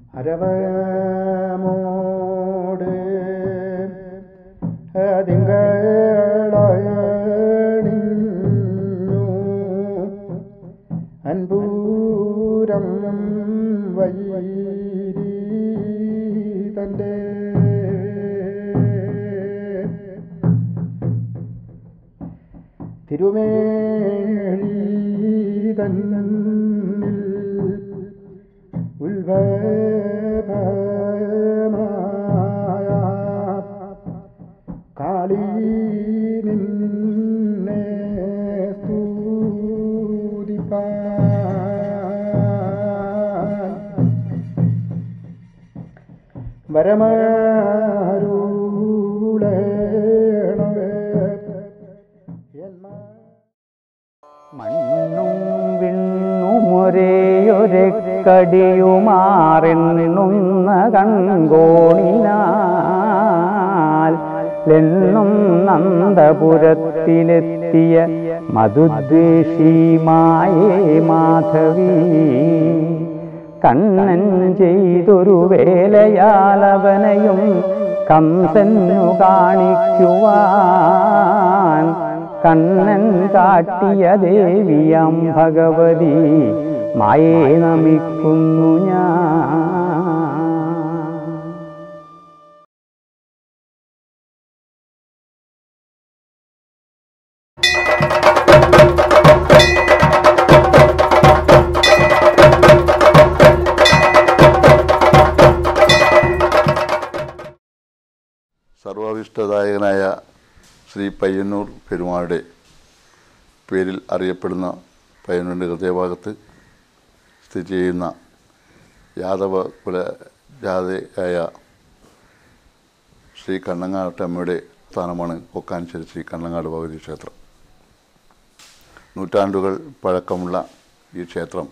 അരവമോട് അതിങ്കളയണിഞ്ഞു അൻപൂരം വൈരി തൻ്റെ തിരുമേഴി തന്നിൽ ഉത്ഭവമായ കാളി നിന്നെ സ്തുതിപ്പാൻ വരമാരുളേണവേ എന്മാ മണ്ണും വിണ്ണും ഒരേയൊരെ കടിയുമാറെണ്ണുന്ന കൺകോണിനാൽ ലെണ്ണും നന്ദപുരത്തിലെത്തിയ മധുദ്വേഷിമായേ മാധവി കണ്ണൻ ചെയ്തൊരു വേലയാലവനെയും കംസന്നു കാണിക്കുവാൻ കണ്ണൻ കാട്ടിയ ദേവിയാം ഭഗവതി മായേ നമിക്കുന്നു ഞാൻ സർവാഭിഷ്ടദായകനായ ശ്രീ പയ്യന്നൂർ പെരുമാളുടെ പേരിൽ അറിയപ്പെടുന്ന പയ്യന്നൂരിൻ്റെ ഹൃദയഭാഗത്ത് സ്ഥിതി ചെയ്യുന്ന യാദവ കുല ജാതയായ ശ്രീ കണ്ണങ്ങാട്ടമ്മയുടെ സ്ഥാനമാണ് കൊക്കാഞ്ചേരി ശ്രീ കണ്ണങ്ങാട് ഭഗവതി ക്ഷേത്രം നൂറ്റാണ്ടുകൾ പഴക്കമുള്ള ഈ ക്ഷേത്രം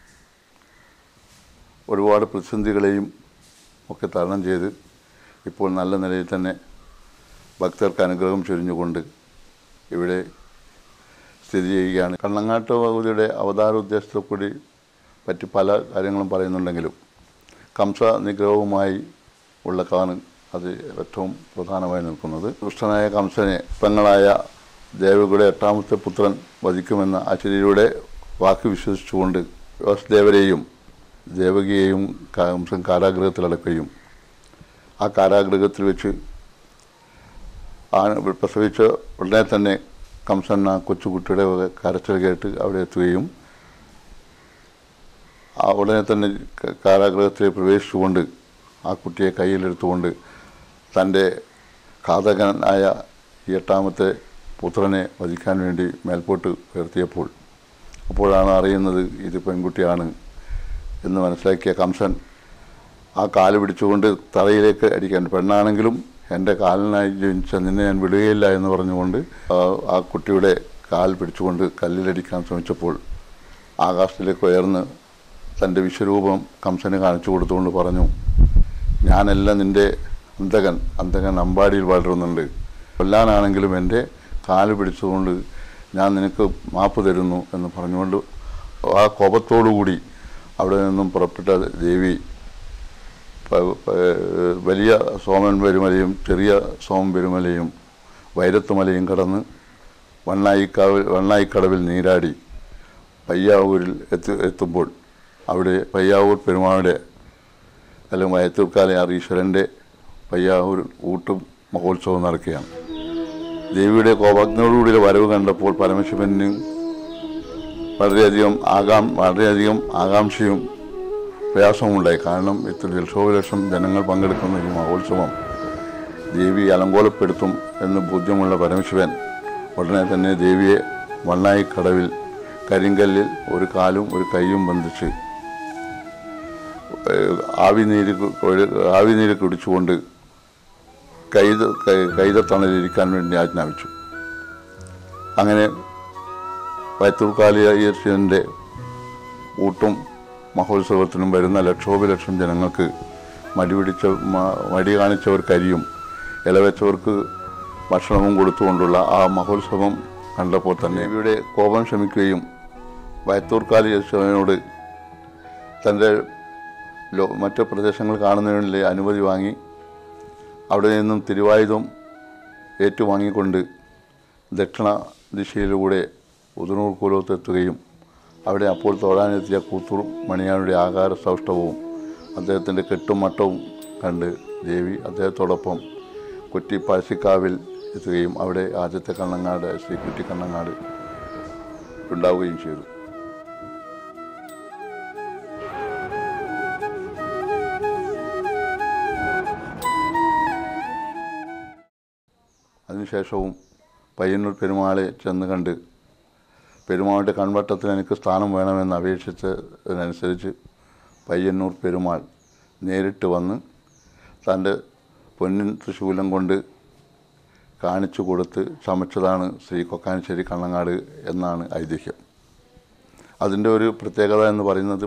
ഒരുപാട് പ്രതിസന്ധികളെയും ഒക്കെ തരണം ചെയ്ത് ഇപ്പോൾ നല്ല നിലയിൽ തന്നെ ഭക്തർക്ക് അനുഗ്രഹം ചൊരിഞ്ഞുകൊണ്ട് ഇവിടെ സ്ഥിതി ചെയ്യുകയാണ് കണ്ണങ്ങാട്ട് ഭഗവതിയുടെ അവതാര ഉദ്ദേശത്തെ കൂടി പറ്റി പല കാര്യങ്ങളും പറയുന്നുണ്ടെങ്കിലും കംസ നിഗ്രഹവുമായി ഉള്ള കാണ് അത് ഏറ്റവും പ്രധാനമായി നിൽക്കുന്നത് ദുഷ്ടനായ കംസനെ പെങ്ങളായ ദേവകിയുടെ എട്ടാമത്തെ പുത്രൻ വധിക്കുമെന്ന ആചാര്യയുടെ വാക്ക് വിശ്വസിച്ചുകൊണ്ട് വസുദേവരെയും ദേവകിയെയും കംസൻ കാരാഗ്രഹത്തിലടക്കുകയും ആ കാരാഗ്രഹത്തിൽ വെച്ച് ആ പ്രസവിച്ച ഉടനെ തന്നെ കംസൻ ആ കൊച്ചുകുട്ടിയുടെ വക കരച്ചിൽ കേട്ട് അവിടെ എത്തുകയും ആ ഉടനെ തന്നെ ക- കാരാഗ്രഹത്തിൽ പ്രവേശിച്ചുകൊണ്ട് ആ കുട്ടിയെ കയ്യിലെടുത്തുകൊണ്ട് തൻ്റെ ഘാതകനായ ഈ എട്ടാമത്തെ പുത്രനെ വധിക്കാൻ വേണ്ടി മേൽപോട്ട് ഉയർത്തിയപ്പോൾ അപ്പോഴാണ് അറിയുന്നത് ഇത് പെൺകുട്ടിയാണ് എന്ന് മനസ്സിലാക്കിയ കംസൻ ആ കാല് പിടിച്ചുകൊണ്ട് തറയിലേക്ക് അടിക്കാൻ പെണ്ണാണെങ്കിലും എൻ്റെ കാലിനായി ജനിച്ച നിന്നെ ഞാൻ വിടുകയില്ല എന്ന് പറഞ്ഞുകൊണ്ട് ആ- ആ കുട്ടിയുടെ കാൽ പിടിച്ചുകൊണ്ട് കല്ലിലടിക്കാൻ ശ്രമിച്ചപ്പോൾ ആകാശത്തിലേക്ക് ഉയർന്ന് തൻ്റെ വിശ്വരൂപം കംസന് കാണിച്ചു കൊടുത്തുകൊണ്ട് പറഞ്ഞു ഞാനല്ല നിൻ്റെ അന്തകൻ അന്തകൻ അമ്പാടിയിൽ വളരുന്നുണ്ട് കൊല്ലാനാണെങ്കിലും എൻ്റെ കാല് പിടിച്ചുകൊണ്ട് ഞാൻ നിനക്ക് മാപ്പ് തരുന്നു എന്ന് പറഞ്ഞുകൊണ്ട് ആ കോപത്തോടുകൂടി അവിടെ നിന്നും പുറപ്പെട്ട ദേവി പ- പ- വലിയ സോമൻ പെരുമലയും ചെറിയ സോമൻ പെരുമലയും വൈരത്തുമലയും കടന്ന് വണ്ണായിക്കാവിൽ വണ്ണായിക്കടവിൽ നീരാടി പയ്യാവൂരിൽ എത്തി എത്തുമ്പോൾ അവിടെ പയ്യാവൂർ പെരുമാളുടെ അല്ലെങ്കിൽ വയത്തൂർക്കാല ഈശ്വരൻ്റെ പയ്യാവൂർ ഊട്ടും മഹോത്സവം നടക്കുകയാണ് ദേവിയുടെ കോപജ്ഞയോടുകൂടിയ വരവ് കണ്ടപ്പോൾ പരമശിവന് വളരെയധികം ആകാം വളരെയധികം ആകാംക്ഷയും പ്രയാസമുണ്ടായി കാരണം ഇത്ര ലക്ഷോപലക്ഷം ജനങ്ങൾ പങ്കെടുക്കുന്ന ഈ മഹോത്സവം ദേവി അലങ്കോലപ്പെടുത്തും എന്ന് ബോധ്യമുള്ള പരമശിവൻ ഉടനെ തന്നെ ദേവിയെ വണ്ണായിക്കടവിൽ കരിങ്കല്ലിൽ ഒരു കാലും ഒരു കൈയും ബന്ധിച്ച് ഏഹ് ആവിനീര് കു- ഒരു ആവിനീര് കുടിച്ചുകൊണ്ട് കൈത കൈ- കൈതത്തണലിരിക്കാൻ വേണ്ടി ആജ്ഞാപിച്ചു അങ്ങനെ വയത്തൂർക്കാലിയൻ്റെ ഊട്ടും മഹോത്സവത്തിനും വരുന്ന ലക്ഷോപലക്ഷം ജനങ്ങൾക്ക് മടി പിടിച്ച മ- മടി കാണിച്ചവർ കരിയും ഇലവെച്ചവർക്ക് ഭക്ഷണവും കൊടുത്തുകൊണ്ടുള്ള ആ മഹോത്സവം കണ്ടപ്പോൾ തന്നെ ഇവിടെ കോപം ശമിക്കുകയും വയത്തൂർക്കാലി യേശുവിനോട് തൻ്റെ ലോ മറ്റ് പ്രദേശങ്ങൾ കാണുന്നതിനുള്ള അനുമതി വാങ്ങി അവിടെ നിന്നും തിരുവായുധം ഏറ്റുവാങ്ങിക്കൊണ്ട് ദക്ഷിണ ദിശയിലൂടെ ഉദനൂർ കുലത്തെത്തുകയും അവിടെ അപ്പോൾ തൊഴാനെത്തിയ കൂത്തൂർ മണിയാനുടെ ആകാര സൗഷ്ഠവവും അദ്ദേഹത്തിൻ്റെ കെട്ടും മട്ടവും കണ്ട് ദേവി അദ്ദേഹത്തോടൊപ്പം കുറ്റി പഴശ്ശിക്കാവിൽ എത്തുകയും അവിടെ ആദ്യത്തെ കണ്ണങ്ങാട് ശ്രീ കുറ്റി കണ്ണങ്ങാട് ഉണ്ടാവുകയും ചെയ്തു അതിനുശേഷവും പയ്യന്നൂർ പെരുമാളെ ചെന്ന് കണ്ട് പെരുമാളുടെ കൺവട്ടത്തിൽ എനിക്ക് സ്ഥാനം വേണമെന്ന് അപേക്ഷിച്ചതിനനുസരിച്ച് പയ്യന്നൂർ പെരുമാൾ നേരിട്ട് വന്ന് തൻ്റെ പൊന്നിൻ തൃശൂലം കൊണ്ട് കാണിച്ചു കൊടുത്ത് ചമച്ചതാണ് ശ്രീ കൊക്കാനശ്ശേരി കണ്ണങ്ങാട് എന്നാണ് ഐതിഹ്യം അതിൻ്റെ ഒരു പ്രത്യേകത എന്ന് പറയുന്നത്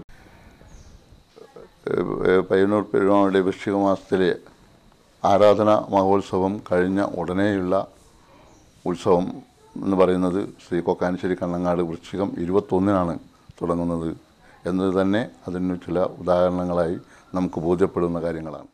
ഏഹ്, ഏഹ്, പയ്യന്നൂർ പെരുമാളുടെ വൃശ്ചിക മാസത്തിലെ ആരാധന മഹോത്സവം കഴിഞ്ഞ ഉടനെയുള്ള ഉത്സവം എന്ന് പറയുന്നത് ശ്രീ കൊക്കാനശ്ശേരി കണ്ണങ്ങാട് വൃശ്ചികം ഇരുപത്തൊന്നിനാണ് തുടങ്ങുന്നത് എന്നത് തന്നെ അതിന് ചില ഉദാഹരണങ്ങളായി നമുക്ക് ബോധ്യപ്പെടുന്ന കാര്യങ്ങളാണ്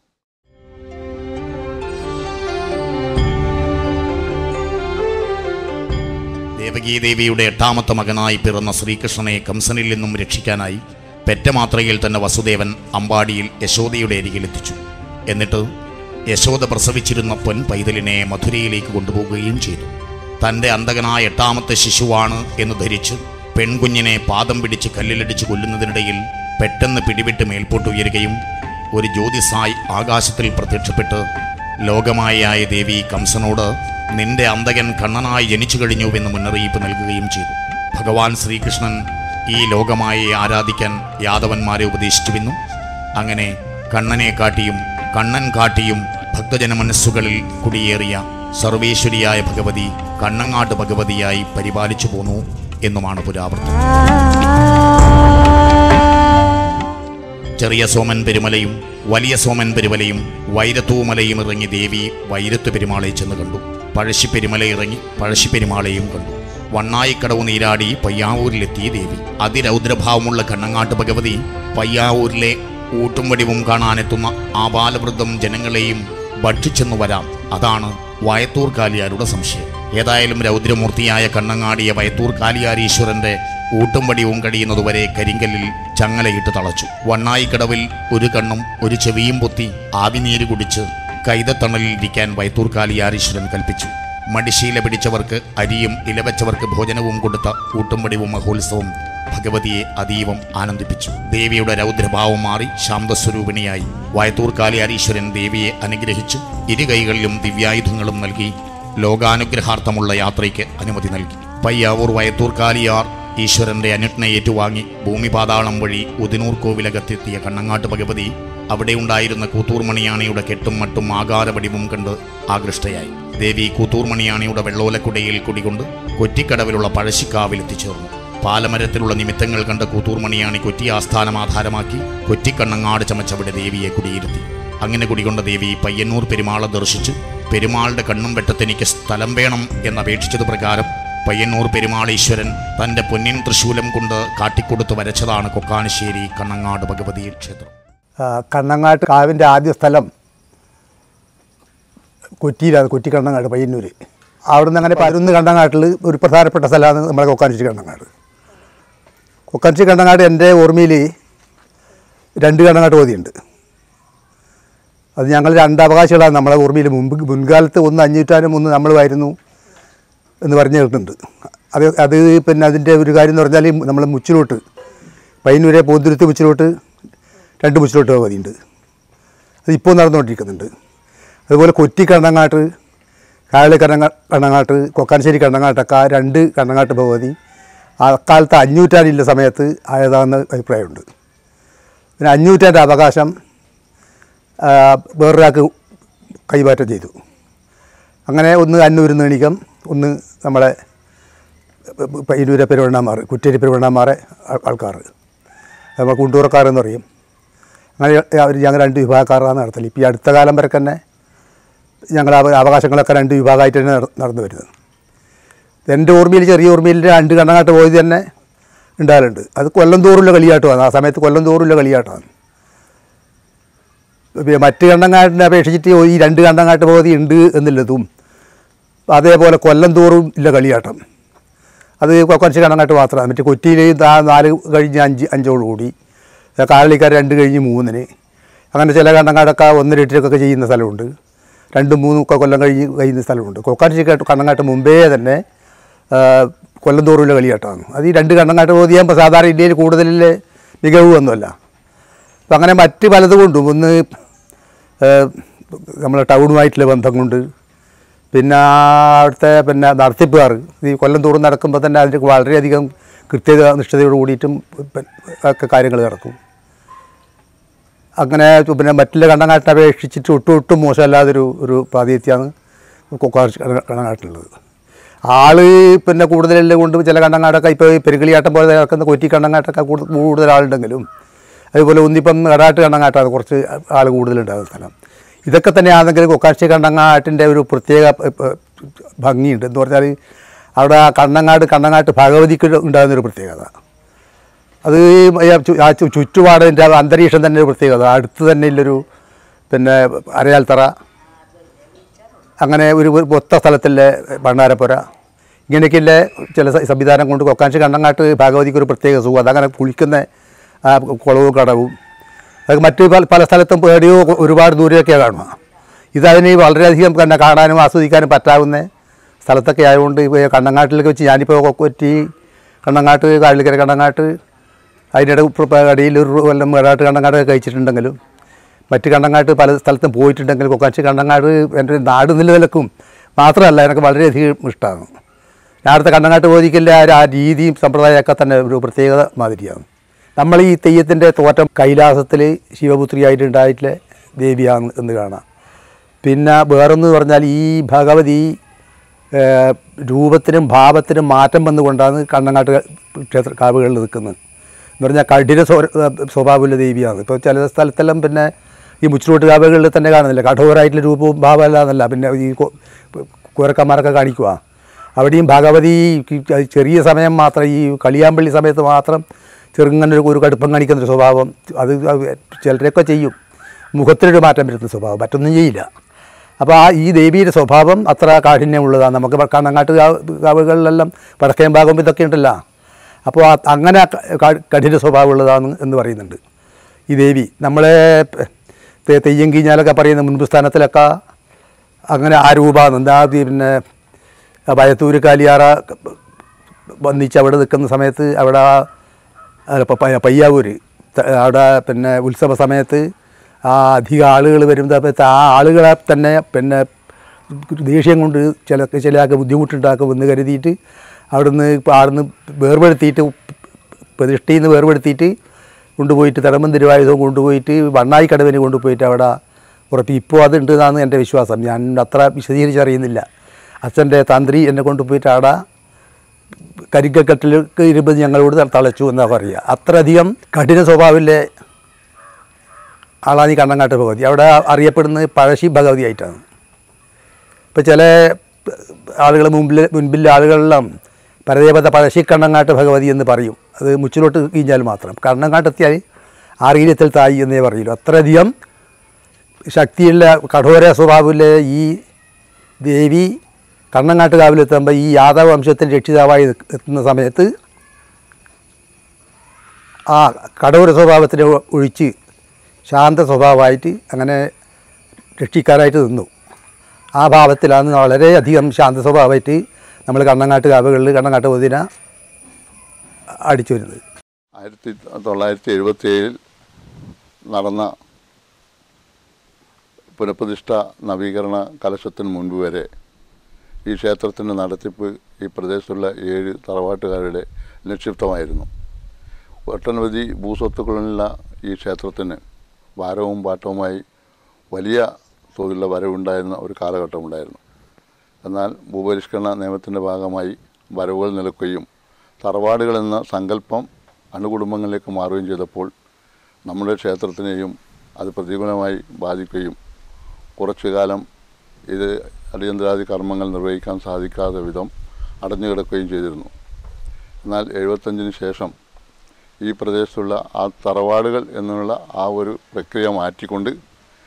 ദേവകീദേവിയുടെ എട്ടാമത്തെ മകനായി പിറന്ന ശ്രീകൃഷ്ണനെ കംസനിൽ നിന്നും രക്ഷിക്കാനായി പെറ്റമാത്രയിൽ തന്നെ വസുദേവൻ അമ്പാടിയിൽ യശോദയുടെ അരികിലെത്തിച്ചു എന്നിട്ട് യശോദ പ്രസവിച്ചിരുന്ന പൊൻ പൈതലിനെ മധുരയിലേക്ക് കൊണ്ടുപോവുകയും ചെയ്തു തൻ്റെ അന്തകനായ എട്ടാമത്തെ ശിശുവാണ് എന്ന് ധരിച്ച് പെൺകുഞ്ഞിനെ പാദം പിടിച്ച് കല്ലിലടിച്ച് കൊല്ലുന്നതിനിടയിൽ പെട്ടെന്ന് പിടിവിട്ട് മേൽപോട്ട് ഉയരുകയും ഒരു ജ്യോതിസായി ആകാശത്തിൽ പ്രത്യക്ഷപ്പെട്ട് ലോകമായായ ദേവി കംസനോട് നിന്റെ അന്തകൻ കണ്ണനായി ജനിച്ചു കഴിഞ്ഞുവെന്ന് മുന്നറിയിപ്പ് നൽകുകയും ചെയ്തു ഭഗവാൻ ശ്രീകൃഷ്ണൻ ഈ ലോകമായി ആരാധിക്കാൻ യാദവന്മാരെ ഉപദേശിച്ചുവെന്നും അങ്ങനെ കണ്ണനെ കാട്ടിയും കണ്ണൻ കാട്ടിയും ഭക്തജന മനസ്സുകളിൽ കുടിയേറിയ സർവേശ്വരിയായ ഭഗവതി കണ്ണങ്ങാട്ട് ഭഗവതിയായി പരിപാലിച്ചു പോന്നു എന്നുമാണ് പുരാവൃത്തം ചെറിയ സോമൻ പെരുമലയും വലിയ സോമൻ പെരുമലയും വൈരത്തൂമലയും ഇറങ്ങി ദേവി വൈരത്തു പെരുമാളെ ചെന്ന് കണ്ടു പഴശ്ശി പെരുമല ഇറങ്ങി പഴശ്ശി പെരുമാളെയും കണ്ടു വണ്ണായിക്കടവ് നീരാടി പയ്യാവൂരിലെത്തിയ ദേവി അതിരൗദ്രഭാവമുള്ള കണ്ണങ്ങാട്ട് ഭഗവതി പയ്യാവൂരിലെ ഊട്ടും വടിവും കാണാനെത്തുന്ന ആബാലവൃദ്ധം ജനങ്ങളെയും ഭക്ഷിച്ചെന്നു വരാം അതാണ് വയത്തൂർ കാലിയാരുടെ സംശയം ഏതായാലും രൗദ്രമൂർത്തിയായ കണ്ണങ്ങാടിയ വയത്തൂർ കാലിയാരീശ്വരന്റെ ഊട്ടും വടിവും കഴിയുന്നതുവരെ കരിങ്കല്ലിൽ ചങ്ങലയിട്ട് തളച്ചു വണ്ണായിക്കടവിൽ ഒരു കണ്ണും ഒരു ചെവിയും പൊത്തി ആവിനീര് കുടിച്ച് കൈതത്തണലിൽ ഇരിക്കാൻ വയത്തൂർ കാലിയാരീശ്വരൻ കൽപ്പിച്ചു മടിശീല പിടിച്ചവർക്ക് അരിയും ഇലവച്ചവർക്ക് ഭോജനവും കൊടുത്ത ഊട്ടുംപടിവും മഹോത്സവം ഭഗവതിയെ അതീവം ആനന്ദിപ്പിച്ചു ദേവിയുടെ രൗദ്രഭാവം മാറി ശാന്തസ്വരൂപിണിയായി വയത്തൂർ കാലിയാരീശ്വരൻ ദേവിയെ അനുഗ്രഹിച്ചു ഇരു കൈകളിലും ദിവ്യായുധങ്ങളും നൽകി ലോകാനുഗ്രഹാർത്ഥമുള്ള യാത്രയ്ക്ക് അനുമതി നൽകി പയ്യാവൂർ വയത്തൂർ കാലിയാർ ഈശ്വരന്റെ അനുജ്ഞ ഏറ്റുവാങ്ങി ഭൂമിപാതാളം വഴി ഉദിനൂർ കോവിലകത്തെത്തിയ കണ്ണങ്ങാട്ട് ഭഗവതി അവിടെ ഉണ്ടായിരുന്ന കൂത്തൂർമണിയാണിയുടെ കെട്ടും മട്ടും ആകാരവടിവും കണ്ട് ആകൃഷ്ടയായി ദേവി കൂത്തൂർമണിയാണിയുടെ വെള്ളോലക്കുടയിൽ കുടികൊണ്ട് കൊറ്റിക്കടവിലുള്ള പഴശ്ശിക്കാവിൽ എത്തിച്ചേർന്നു പാലമരത്തിലുള്ള നിമിത്തങ്ങൾ കണ്ട കൂത്തൂർമണിയാണി കൊറ്റി ആസ്ഥാനം ആധാരമാക്കി കൊറ്റിക്കണ്ണങ്ങാട് ചമച്ചവിടെ ദേവിയെ കുടിയിരുത്തി അങ്ങനെ കുടികൊണ്ട ദേവി പയ്യന്നൂർ പെരുമാളെ ദർശിച്ച് പെരുമാളുടെ കണ്ണും വെട്ടത്തെനിക്ക് സ്ഥലം വേണം എന്നപേക്ഷിച്ചത് പ്രകാരം പയ്യന്നൂർ പെരുമാളീശ്വരൻ തന്റെ പൊന്നിൻ തൃശൂലം കൊണ്ട് കാട്ടിക്കൊടുത്ത് വരച്ചതാണ് കൊക്കാനശ്ശേരി കണ്ണങ്ങാട് ഭഗവതി ക്ഷേത്രം ആ, കണ്ണങ്ങാട്ട് കാവിൻ്റെ ആദ്യ സ്ഥലം കൊറ്റിയിലാണ് കൊറ്റി കണ്ണങ്ങാട് പയ്യന്നൂർ അവിടുന്ന് അങ്ങനെ പരുന്ന് കണ്ണങ്ങാട്ടിൽ ഒരു പ്രധാനപ്പെട്ട സ്ഥലമാണ് നമ്മുടെ കൊക്കാനിശ്ശേരി കണ്ണങ്ങാട് കൊക്കാനിശ്ശേരി കണ്ണങ്ങാട് എൻ്റെ ഓർമ്മയിൽ രണ്ട് കണ്ണങ്ങാട്ട് ഓതിയുണ്ട് അത് ഞങ്ങൾ രണ്ട് അവകാശികളാണ് നമ്മളെ ഓർമ്മയിൽ മുമ്പ് മുൻകാലത്ത് ഒന്ന് അഞ്ഞൂറ്റാനും ഒന്ന് നമ്മളുമായിരുന്നു എന്ന് പറഞ്ഞു കേട്ടിട്ടുണ്ട് അത് അത് പിന്നെ അതിൻ്റെ ഒരു കാര്യം എന്ന് പറഞ്ഞാൽ നമ്മൾ മുച്ചിലോട്ട് പയ്യന്നൂരെ പോന്തുരുത്ത് മുച്ചിലോട്ട് രണ്ട് മുച്ചിലോട്ട് മതിയുണ്ട് അത് ഇപ്പോൾ നടന്നുകൊണ്ടിരിക്കുന്നുണ്ട് അതുപോലെ കൊറ്റി കണ്ണങ്ങാട്ട് കായളി കണ്ണങ്ങ കണ്ണങ്ങാട്ട് കൊക്കാനശ്ശേരി കണ്ണങ്ങാട്ടൊക്കെ ആ രണ്ട് കണ്ണങ്ങാട്ട് ഭഗവതി ആ കാലത്ത് അഞ്ഞൂറ്റാണ്ടിൻ്റെ സമയത്ത് ആയതാണെന്ന് അഭിപ്രായമുണ്ട് പിന്നെ അഞ്ഞൂറ്റാൻ്റെ അവകാശം ആ, വേറൊരാൾക്ക് കൈമാറ്റം ചെയ്തു അങ്ങനെ ഒന്ന് അന്നൂരിൽ നിന്ന് എണീക്കാം ഒന്ന് നമ്മളെ പയ്യന്നൂരെ പെരുവണ്ണാമാർ കുറ്റേരി പെരുവണ്ണാമാരെ ആൾക്കാർ നമ്മൾ കുണ്ടൂറക്കാരെന്ന് പറയും അങ്ങനെ അവർ ഞങ്ങൾ രണ്ട് വിഭാഗക്കാരാണ് നടത്തൽ ഇപ്പോൾ ഈ അടുത്ത കാലം വരെ തന്നെ ഞങ്ങൾ അവ- അവകാശങ്ങളൊക്കെ രണ്ട് വിഭാഗമായിട്ട് തന്നെ നട- നടന്നു വരുന്നത് എൻ്റെ ഓർമ്മയിൽ ചെറിയ ഓർമ്മയിൽ രണ്ട് കണ്ണങ്ങാട്ട് പോയത് തന്നെ ഉണ്ടാകലുണ്ട് അത് കൊല്ലം തോറുള്ള കളിയാട്ടമാണ് ആ സമയത്ത് കൊല്ലം തോറുള്ള കളിയാട്ടമാണ് പിന്നെ മറ്റ് കണ്ടങ്ങാട്ടിനെ അപേക്ഷിച്ചിട്ട് ഈ രണ്ട് കണ്ടങ്ങാട്ട് പകുതി ഉണ്ട് എന്നുള്ളതും അതേപോലെ കൊല്ലം തോറും ഇല്ല കളിയാട്ടം അത് കുറച്ച് കണ്ടങ്ങാട്ട് മാത്രമാണ് മറ്റേ കൊച്ചിയിൽ നാല് കഴിഞ്ഞ് അഞ്ച് അഞ്ചോട് കൂടി കാരളിക്കാർ രണ്ട് കഴിഞ്ഞ് മൂന്നിന് അങ്ങനെ ചില കണ്ടങ്ങാട്ടൊക്കെ ഒന്നര എട്ടിലൊക്കെ ചെയ്യുന്ന സ്ഥലമുണ്ട് രണ്ടും മൂന്നും ഒക്കെ കൊല്ലം കഴിഞ്ഞ് കഴിയുന്ന സ്ഥലമുണ്ട് കൊക്കാട്ടിക്കാട്ട് കണ്ണങ്ങാട്ട് മുമ്പേ തന്നെ ആ, കൊല്ലം തോറുള്ള കളിയാട്ടമാണ് അത് ഈ രണ്ട് കണ്ണങ്ങാട്ട് പോതിയാകുമ്പോൾ സാധാരണ ഇന്ത്യയിൽ കൂടുതലിൽ മികവ് ഒന്നുമല്ല അപ്പം അങ്ങനെ മറ്റ് പലതും കൊണ്ടും ഒന്ന് ഏഹ്, നമ്മളെ ടൗണുമായിട്ടുള്ള ബന്ധം കൊണ്ട് പിന്നെ അവിടുത്തെ പിന്നെ നടത്തിപ്പുകാർ ഈ കൊല്ലം തോറും നടക്കുമ്പോൾ തന്നെ അതിന് വളരെയധികം കൃത്യത നിഷ്ഠതയോട് കൂടിയിട്ടും പ- ഒക്കെ കാര്യങ്ങൾ നടക്കും അങ്ങനെ പിന്നെ മറ്റുള്ള കണ്ണങ്ങാട്ടിനെ അപേക്ഷിച്ചിട്ട് ഒട്ടും ഒട്ടും മോശമല്ലാതൊരു ഒരു പ്രാതിനിധ്യമാണ് കൊക്കാർച്ച് കണ്ണങ്ങാട്ടുള്ളത് ആള് പിന്നെ കൂടുതലെല്ലാം കൊണ്ട് ചില കണ്ണങ്ങാട്ടൊക്കെ ഇപ്പോൾ ഈ പെരുകളിയാട്ടം പോലെ നടക്കുന്ന കൊറ്റി കണ്ണങ്ങാട്ടൊക്കെ കൂടുതൽ കൂടുതൽ ആളുണ്ടെങ്കിലും അതുപോലെ ഒന്നിപ്പം കടാട്ട് കണ്ണങ്ങാട്ടാണ് കുറച്ച് ആൾ കൂടുതലുണ്ടാകുന്ന സ്ഥലം ഇതൊക്കെ തന്നെയാണെങ്കിലും കൊക്കാഴ്ച കണ്ണങ്ങാട്ടിൻ്റെ ഒരു പ്രത്യേക ഏ, ഏ, ഭംഗിയുണ്ട് എന്ന് പറഞ്ഞാൽ അവിടെ ആ കണ്ണങ്ങാട് കണ്ണങ്ങാട്ട് ഭഗവതിക്ക് ഉണ്ടാകുന്നൊരു പ്രത്യേകത അത് ഈ ചു- ആ ചു- ചുറ്റുപാടിൻ്റെ ആ അന്തരീക്ഷം തന്നെ ഒരു പ്രത്യേകത അടുത്ത് തന്നെ ഉള്ളൊരു പിന്നെ അരയാൽത്തറ അങ്ങനെ ഒരു ഒരു ഒത്ത സ്ഥലത്തിലെ ഭണ്ണാരപ്പുര ഇങ്ങനെയൊക്കെയുള്ള ചില സ- സംവിധാനം കൊണ്ട് കൊക്കാഞ്ചി കണ്ണങ്ങാട്ട് ഭഗവതിക്ക് ഒരു പ്രത്യേക സുഖം അതങ്ങനെ കുളിക്കുന്ന ആ കുളവും കടവും അത് മറ്റ് പല പല സ്ഥലത്തും പേടിയോ ഒരുപാട് ദൂരെയൊക്കെയാണ് കാണുക ഇതതിന് വളരെയധികം തന്നെ കാണാനും ആസ്വദിക്കാനും പറ്റാവുന്ന സ്ഥലത്തൊക്കെ ആയതുകൊണ്ട് ഇപ്പോൾ ഈ കണ്ണങ്ങാട്ടിലേക്ക് വെച്ച് ഞാനിപ്പോൾ കൊക്കൊറ്റി കണ്ണങ്ങാട്ട് കായലിക്കര കണ്ണങ്ങാട്ട് അതിനിടെ അടിയിൽ ഒരു കൊല്ലം മേടാട്ട് കണ്ണങ്ങാട്ടൊക്കെ കഴിച്ചിട്ടുണ്ടെങ്കിലും മറ്റ് കണ്ണങ്ങാട്ട് പല സ്ഥലത്തും പോയിട്ടുണ്ടെങ്കിലും കൊക്കാച്ചി കണ്ണങ്ങാട് എൻ്റെ നാട് നിലനിൽക്കും മാത്രമല്ല എനിക്ക് വളരെയധികം ഇഷ്ടമാണ് ഞാൻ അടുത്ത കണ്ണങ്ങാട്ട് പോതിക്കല്ല ആ രീതിയും സമ്പ്രദായമൊക്കെ തന്നെ ഒരു പ്രത്യേകത മാതിരിയാണ് നമ്മൾ ഈ തെയ്യത്തിൻ്റെ തോറ്റം കൈലാസത്തിൽ ശിവപുത്രിയായിട്ടുണ്ടായിട്ടുള്ള ദേവിയാണ് എന്ന് കാണാം പിന്നെ വേറൊന്ന് പറഞ്ഞാൽ ഈ ഭഗവതി ഏഹ്, രൂപത്തിനും ഭാവത്തിനും മാറ്റം വന്നുകൊണ്ടാണ് കണ്ണങ്ങാട്ട് ക്ഷേത്ര കാവുകളിൽ നിൽക്കുന്നത് എന്ന് പറഞ്ഞാൽ കഠിന സ്വ- സ്വഭാവമുള്ള ദേവിയാണ് ഇപ്പോൾ ചില സ്ഥലത്തെല്ലാം പിന്നെ ഈ മുച്ചിലോട്ട് കാവുകളിൽ തന്നെ കാണുന്നില്ല കഠോരായിട്ടുള്ള രൂപവും ഭാവമല്ല എന്നല്ല പിന്നെ ഈ കൊ- കുരക്കന്മാരൊക്കെ കാണിക്കുക അവിടെയും ഭഗവതി ഈ ചെറിയ സമയം മാത്രം ഈ കളിയാമ്പള്ളി സമയത്ത് മാത്രം ചെറുങ്ങനെ ഒരു- ഒരു കടുപ്പം കാണിക്കുന്ന ഒരു സ്വഭാവം അത് ചിലരൊക്കെ ചെയ്യും മുഖത്തിനൊരു മാറ്റം വരുന്ന സ്വഭാവം മറ്റൊന്നും ചെയ്യില്ല അപ്പോൾ ആ ഈ ദേവിയുടെ സ്വഭാവം അത്ര കാഠിന്യമുള്ളതാണ് നമുക്ക് കണ്ണങ്ങാട്ട് കാവ് കാവുകളിലെല്ലാം വടക്കേ ഭാഗം ഇതൊക്കെ ഉണ്ടല്ലോ അപ്പോൾ ആ- അങ്ങനെ ക- ക- കഠിന സ്വഭാവമുള്ളതാണ് എന്ന് പറയുന്നുണ്ട് ഈ ദേവി നമ്മളെ പ- തെ- തെയ്യം കീഞ്ഞാലൊക്കെ പറയുന്ന മുൻപ് സ്ഥാനത്തിലൊക്കെ അങ്ങനെ ആ രൂപമാണ് എന്താ പിന്നെ ആ വയത്തൂര് കാലിയാറ വന്നിച്ച് അവിടെ നിൽക്കുന്ന സമയത്ത് അവിടെ ആ അല്ല, പ- പ- പയ്യാവൂര് ത- അവിടെ പിന്നെ ഉത്സവ സമയത്ത് ആ അധികം ആളുകൾ വരുന്ന സമയത്ത് ആ ആളുകളെ തന്നെ പിന്നെ ദേഷ്യം കൊണ്ട് ചില ചിലയാൾക്ക് ബുദ്ധിമുട്ടുണ്ടാക്കും എന്ന് കരുതിയിട്ട് അവിടുന്ന് അവിടുന്ന് വേർപെടുത്തിയിട്ട് പ്രതിഷ്ഠയിൽ നിന്ന് വേർപെടുത്തിയിട്ട് കൊണ്ടുപോയിട്ട് തിടമ്പം തിരുവായുധവും കൊണ്ടുപോയിട്ട് വണ്ണായി കടവിന് കൊണ്ടുപോയിട്ട് അവിടെ ഉറപ്പി ഇപ്പോൾ അതുണ്ട് എന്നാണ് എൻ്റെ വിശ്വാസം ഞാൻ അത്ര വിശദീകരിച്ചറിയുന്നില്ല അച്ഛൻ്റെ തന്ത്രി എന്നെ കൊണ്ടുപോയിട്ട് അവിടെ കരിക്കക്കെട്ടിലേക്ക് ഇരുപത് ഞങ്ങളോട് ത- തളച്ചു എന്നാണ് പറയുക അത്രയധികം കഠിന സ്വഭാവമിലെ ആളാണ് ഈ കണ്ണങ്ങാട്ട് ഭഗവതി അവിടെ അറിയപ്പെടുന്നത് പഴശ്ശി ഭഗവതി ആയിട്ടാണ് ഇപ്പോൾ ചില ആളുകൾ മുമ്പിൽ മുൻപിലെ ആളുകളെല്ലാം പരദേവത പഴശ്ശി കണ്ണങ്ങാട്ട് ഭഗവതി എന്ന് പറയും അത് മുച്ചിലോട്ട് കഴിഞ്ഞാൽ മാത്രം കണ്ണങ്ങാട്ടെത്തിയാൽ ആറിയിലെത്തിൽ തായി എന്നേ പറയുള്ളൂ അത്രയധികം ശക്തിയുള്ള കഠോര സ്വഭാവമുള്ള ഈ ദേവി കണ്ണങ്ങാട്ട് കാവിലെത്തുമ്പോൾ ഈ യാദവ വംശത്തിൻ്റെ രക്ഷിതാവായി നിക്ക് എത്തുന്ന സമയത്ത് ആ കഠോര സ്വഭാവത്തിനെ ഒ- ഒഴിച്ച് ശാന്ത സ്വഭാവമായിട്ട് അങ്ങനെ രക്ഷിക്കാനായിട്ട് നിന്നു ആ ഭാവത്തിലാണ് വളരെയധികം ശാന്ത സ്വഭാവമായിട്ട് നമ്മൾ കണ്ണങ്ങാട്ട് കാവുകളിൽ കണ്ണങ്ങാട്ട് പൊതിന അടിച്ചു വരുന്നത് ആയിരത്തി തൊള്ളായിരത്തി എഴുപത്തി ഏഴിൽ നടന്ന പുനഃപ്രതിഷ്ഠ നവീകരണ കലശത്തിന് മുൻപ് വരെ ഈ ക്ഷേത്രത്തിൻ്റെ നടത്തിപ്പ് ഈ പ്രദേശത്തുള്ള ഏഴ് തറവാട്ടുകാരുടെ നിക്ഷിപ്തമായിരുന്നു ഒട്ടനവധി ഭൂസ്വത്തുക്കളുള്ള ഈ ക്ഷേത്രത്തിന് ഭാരവും പാട്ടവുമായി വലിയ തോതിലുള്ള വരവുണ്ടായിരുന്ന ഒരു കാലഘട്ടമുണ്ടായിരുന്നു എന്നാൽ ഭൂപരിഷ്കരണ നിയമത്തിൻ്റെ ഭാഗമായി വരവുകൾ നിലക്കുകയും തറവാടുകൾ എന്ന സങ്കല്പം അണുകുടുംബങ്ങളിലേക്ക് മാറുകയും ചെയ്തപ്പോൾ നമ്മുടെ ക്ഷേത്രത്തിനെയും അത് പ്രതികൂലമായി ബാധിക്കുകയും കുറച്ചു കാലം ഇത് അടിയന്തരാദി കർമ്മങ്ങൾ നിർവഹിക്കാൻ സാധിക്കാത്ത വിധം അടഞ്ഞു കിടക്കുകയും ചെയ്തിരുന്നു എന്നാൽ എഴുപത്തഞ്ചിന് ശേഷം ഈ പ്രദേശത്തുള്ള ആ തറവാടുകൾ എന്നുള്ള ആ ഒരു പ്രക്രിയ മാറ്റിക്കൊണ്ട്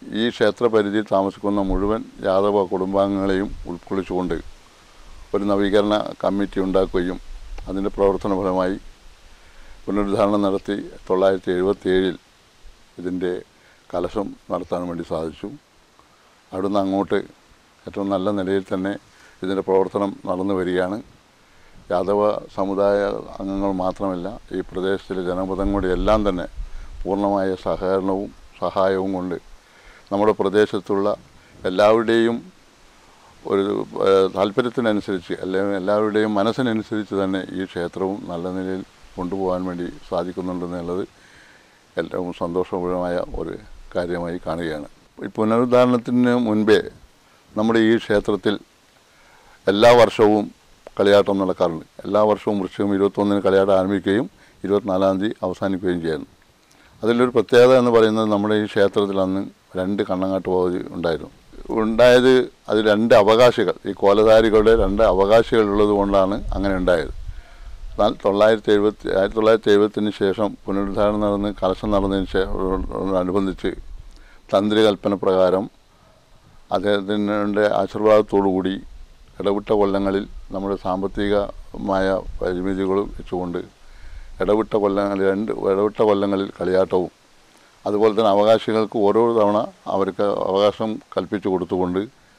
ഈ ക്ഷേത്ര പരിധിയിൽ താമസിക്കുന്ന മുഴുവൻ യാദവ കുടുംബാംഗങ്ങളെയും ഉൾക്കൊള്ളിച്ചുകൊണ്ട് ഒരു നവീകരണ കമ്മിറ്റി ഉണ്ടാക്കുകയും അതിൻ്റെ പ്രവർത്തന ഫലമായി പുനരുദ്ധാരണം നടത്തി തൊള്ളായിരത്തി എഴുപത്തി ഏഴിൽ ഇതിൻ്റെ കലശം നടത്താൻ വേണ്ടി സാധിച്ചു അവിടുന്ന് അങ്ങോട്ട് ഏറ്റവും നല്ല നിലയിൽ തന്നെ ഇതിൻ്റെ പ്രവർത്തനം നടന്നു വരികയാണ് യാദവ സമുദായ അംഗങ്ങൾ മാത്രമല്ല ഈ പ്രദേശത്തിലെ ജനപദങ്ങളുടെ എല്ലാം തന്നെ പൂർണ്ണമായ സഹകരണവും സഹായവും കൊണ്ട് നമ്മുടെ പ്രദേശത്തുള്ള എല്ലാവരുടെയും ഒരു ഏഹ്, താല്പര്യത്തിനനുസരിച്ച് അല്ലെങ്കിൽ എല്ലാവരുടെയും മനസ്സിനനുസരിച്ച് തന്നെ ഈ ക്ഷേത്രവും നല്ല നിലയിൽ കൊണ്ടുപോകാൻ വേണ്ടി സാധിക്കുന്നുണ്ടെന്നുള്ളത് ഏറ്റവും സന്തോഷപൂർണമായ ഒരു കാര്യമായി കാണുകയാണ് ഈ പുനരുദ്ധാരണത്തിന് മുൻപേ നമ്മുടെ ഈ ക്ഷേത്രത്തിൽ എല്ലാ വർഷവും കളിയാട്ടം നടക്കാറുണ്ട് എല്ലാ വർഷവും വൃശ്ചികം ഇരുപത്തൊന്നിന് കളിയാട്ടം ആരംഭിക്കുകയും ഇരുപത്തിനാലാം തീയതി അവസാനിക്കുകയും ചെയ്യുന്നു അതിലൊരു പ്രത്യേകത എന്ന് പറയുന്നത് നമ്മുടെ ഈ ക്ഷേത്രത്തിൽ അന്ന് രണ്ട് കണ്ണങ്ങാട്ട് പദ്ധതി ഉണ്ടായിരുന്നു ഉണ്ടായത് അത് രണ്ട് അവകാശികൾ ഈ കോലധാരികളുടെ രണ്ട് അവകാശികൾ ഉള്ളത് കൊണ്ടാണ് അങ്ങനെ ഉണ്ടായത് എന്നാൽ തൊള്ളായിരത്തി എഴുപത്തി ആയിരത്തി തൊള്ളായിരത്തി എഴുപത്തിന് ശേഷം പുനരുദ്ധാരണം നടന്ന് കലശം നടന്നതിന് ശേഷം അനുബന്ധിച്ച് തന്ത്രി കൽപ്പന പ്രകാരം അദ്ദേഹത്തിൻ്റെ ആശീർവാദത്തോടുകൂടി ഇടവിട്ട കൊല്ലങ്ങളിൽ നമ്മുടെ സാമ്പത്തികമായ പരിമിതികൾ വെച്ചുകൊണ്ട് ഇടവിട്ട കൊല്ലങ്ങളിൽ രണ്ട് ഇടവിട്ട കൊല്ലങ്ങളിൽ കളിയാട്ടവും അതുപോലെ തന്നെ അവകാശികൾക്ക് ഓരോ തവണ അവർക്ക് അവകാശം കൽപ്പിച്ചു കൊടുത്തുകൊണ്ട്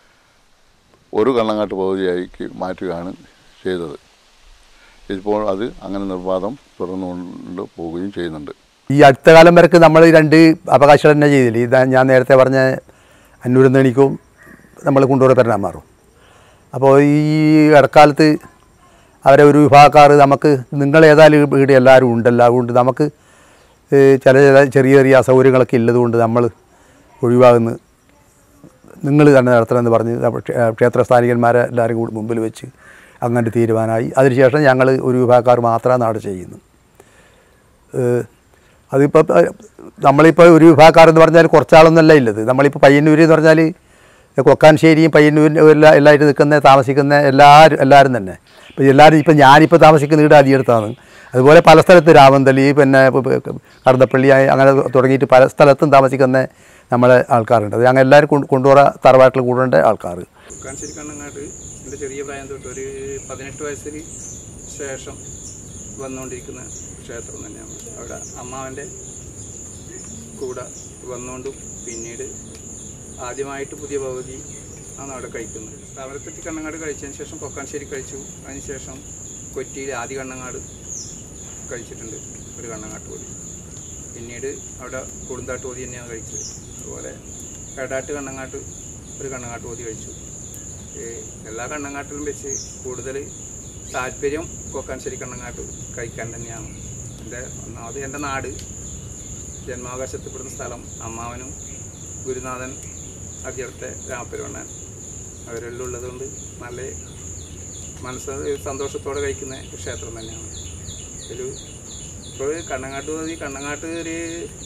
ഒരു കണ്ണങ്ങാട്ട് പദ്ധതിയാക്കി മാറ്റുകയാണ് ചെയ്തത് ഇപ്പോൾ അത് അങ്ങനെ നിർബാധം തുടർന്നുകൊണ്ട് പോവുകയും ചെയ്യുന്നുണ്ട് ഈ അടുത്ത കാലം വരക്ക് നമ്മൾ രണ്ട് അവകാശികൾ തന്നെ ചെയ്തില്ല ഇത് ഞാൻ നേരത്തെ പറഞ്ഞ അന്നൂരിൽ നിന്ന് എനിക്കും നമ്മൾ കൊണ്ടുപോയി പെരുന്നാമാറും അപ്പോൾ ഈ ഇടക്കാലത്ത് അവരെ ഒരു വിഭാഗക്കാർ നമുക്ക് നിങ്ങൾ ഏതായാലും ഇവിടെ എല്ലാവരും ഉണ്ടല്ലോ അതുകൊണ്ട് നമുക്ക് ഏഹ് ചില ചില ചെറിയ ചെറിയ അസൗകര്യങ്ങളൊക്കെ ഉള്ളതുകൊണ്ട് നമ്മൾ ഒഴിവാകുന്നു നിങ്ങൾ തന്നെ നടത്തണമെന്ന് പറഞ്ഞ് നമ്മൾ ക്ഷേ- ക്ഷേത്ര സ്ഥാനികന്മാരെ എല്ലാവരും കൂടി മുമ്പിൽ വെച്ച് അങ്ങനെ തീരുമാനമായി അതിനുശേഷം ഞങ്ങൾ ഒരു വിഭാഗക്കാർ മാത്രമാണ് നാട് ചെയ്യുന്നു ഏഹ് അതിപ്പോൾ നമ്മളിപ്പോൾ ഒരു വിഭാഗക്കാരെന്ന് പറഞ്ഞാൽ കുറച്ചാളൊന്നുമല്ല ഉള്ളത് നമ്മളിപ്പോൾ പയ്യന്നൂർ എന്ന് പറഞ്ഞാൽ കൊക്കാൻശ്ശേരിയും പയ്യന്നൂരിൻ്റെ എല്ലാ എല്ലായിട്ട് നിൽക്കുന്ന താമസിക്കുന്ന എല്ലാവരും എല്ലാവരും തന്നെ ഇപ്പോൾ എല്ലാവരും ഇപ്പോൾ ഞാനിപ്പോൾ താമസിക്കുന്ന വീട് അധികടുത്താണ് അതുപോലെ പല സ്ഥലത്ത് രാമന്തലി പിന്നെ ഇപ്പൊ കടന്നപ്പള്ളി അങ്ങനെ തുടങ്ങിയിട്ട് പല സ്ഥലത്തും താമസിക്കുന്ന നമ്മളെ ആൾക്കാരുണ്ട് അത് ഞങ്ങൾ എല്ലാവരും കൊണ്ട് കൊണ്ടുപോകാ തറവാട്ടിൽ കൂടേണ്ട ആൾക്കാർ കാഞ്ചേരി കണ്ണങ്ങാട്ട് എൻ്റെ ചെറിയ പ്രായം തൊട്ട് ഒരു പതിനെട്ട് വയസ്സിന് ശേഷം വന്നുകൊണ്ടിരിക്കുന്ന ക്ഷേത്രം തന്നെയാണ് അവിടെ അമ്മാവൻ്റെ കൂടെ വന്നുകൊണ്ടും പിന്നീട് ആദ്യമായിട്ട് പുതിയ ഭഗവതി ആണ് അവിടെ കഴിക്കുന്നത് താമരത്തെത്തി കണ്ണങ്ങാട് കഴിച്ചതിന് ശേഷം കൊക്കാശ്ശേരി കഴിച്ചു അതിനുശേഷം കൊറ്റിയിൽ ആദ്യ കണ്ണങ്ങാട് കഴിച്ചിട്ടുണ്ട് ഒരു കണ്ണങ്ങാട്ട് പോതി പിന്നീട് അവിടെ കൊടുന്താട്ട് പോതി തന്നെയാണ് കഴിച്ചത് അതുപോലെ എടാട്ട് കണ്ണങ്ങാട്ട് ഒരു കണ്ണങ്ങാട്ട് പോതി കഴിച്ചു ഈ എല്ലാ കണ്ണങ്ങാട്ടിലും വെച്ച് കൂടുതൽ താല്പര്യം കൊക്കാശ്ശേരി കണ്ണങ്ങാട്ട് കഴിക്കാൻ തന്നെയാണ് എൻ്റെ ഒന്നാമത് എൻ്റെ നാട് ജന്മാവകാശത്തിൽപ്പെടുന്ന സ്ഥലം അമ്മാവനും ഗുരുനാഥൻ അധ്യർത്ഥ രാമപ്പെരുവണ്ണൻ അവരെല്ലാം ഉള്ളതുകൊണ്ട് നല്ല മനസ്സ് സന്തോഷത്തോടെ കഴിക്കുന്ന ഒരു ക്ഷേത്രം തന്നെയാണ് ഒരു ഇപ്പോൾ കണ്ണങ്ങാട്ട് മതി കണ്ണങ്ങാട്ട് ഒരു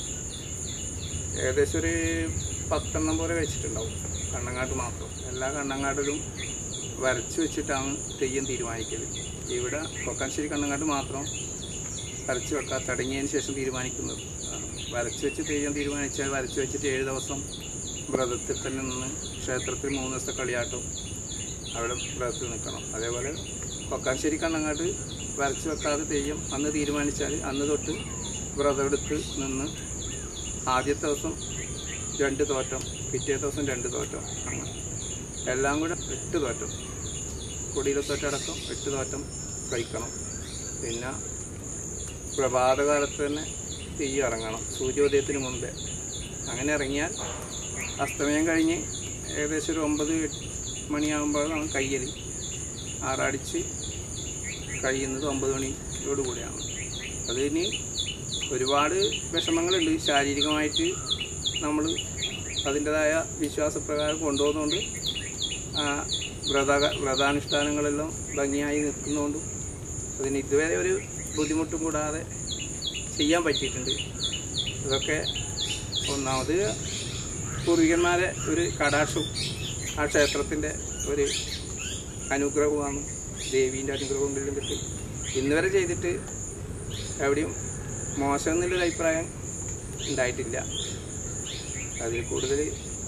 ഏകദേശം ഒരു പത്തെണ്ണം പോലെ വെച്ചിട്ടുണ്ടാവും കണ്ണങ്ങാട്ട് മാത്രം എല്ലാ കണ്ണങ്ങാട്ടിലും വരച്ച് വെച്ചിട്ടാണ് തെയ്യം തീരുമാനിക്കൽ ഇവിടെ കൊക്കാശ്ശേരി കണ്ണങ്ങാട്ട് മാത്രം വരച്ച് വെക്കാൻ തുടങ്ങിയതിന് ശേഷം തീരുമാനിക്കുന്നത് ആണ്. വരച്ച് വെച്ച് തെയ്യം തീരുമാനിച്ചാൽ വരച്ച് വെച്ചിട്ട് ഏഴ് ദിവസം വ്രതത്തിൽ തന്നെ നിന്ന് ക്ഷേത്രത്തിൽ മൂന്ന് ദിവസത്തെ കളിയാട്ടും അവിടെ വ്രതത്തിൽ നിൽക്കണം അതേപോലെ കൊക്കാശ്ശേരി കണ്ണങ്ങാട്ട് വരച്ച് വെക്കാതെ തെയ്യം അന്ന് തീരുമാനിച്ചാൽ അന്ന് തൊട്ട് വ്രതമെടുത്ത് നിന്ന് ആദ്യത്തെ ദിവസം രണ്ട് തോറ്റം പിറ്റേ ദിവസം രണ്ട് തോറ്റം അങ്ങനെ എല്ലാം കൂടെ എട്ട് തോറ്റം കൊടിയിലെ തോറ്റടക്കം എട്ട് തോറ്റം കഴിക്കണം പിന്നെ പ്രഭാതകാലത്ത് തന്നെ തീ ഇറങ്ങണം സൂര്യോദയത്തിന് മുമ്പേ അങ്ങനെ ഇറങ്ങിയാൽ അസ്തമയം കഴിഞ്ഞ് ഏകദേശം ഒരു ഒമ്പത് മണിയാകുമ്പോഴാണ് കയ്യൽ ആറാടിച്ച് കഴിയുന്നത് ഒമ്പത് മണിയോട് കൂടിയാണ് അതിന് ഒരുപാട് വിഷമങ്ങളുണ്ട് ശാരീരികമായിട്ട് നമ്മൾ അതിൻ്റെതായ വിശ്വാസപ്രകാരം കൊണ്ടുപോകുന്നതുകൊണ്ട് ആ വ്രത വ്രതാനുഷ്ഠാനങ്ങളെല്ലാം ഭംഗിയായി നിൽക്കുന്നതുകൊണ്ടും അതിന് ഇതുവരെ ഒരു ബുദ്ധിമുട്ടും കൂടാതെ ചെയ്യാൻ പറ്റിയിട്ടുണ്ട് ഇതൊക്കെ ഒന്നാമത് പൂർവികന്മാരെ ഒരു കടാക്ഷവും ആ ക്ഷേത്രത്തിൻ്റെ ഒരു അനുഗ്രഹമാണ് ദേവീൻ്റെ അനുഗ്രഹവും കിട്ടി ഇന്ന് വരെ ചെയ്തിട്ട് എവിടെയും മോശം എന്നുള്ളൊരു അഭിപ്രായം ഉണ്ടായിട്ടില്ല അതിൽ കൂടുതൽ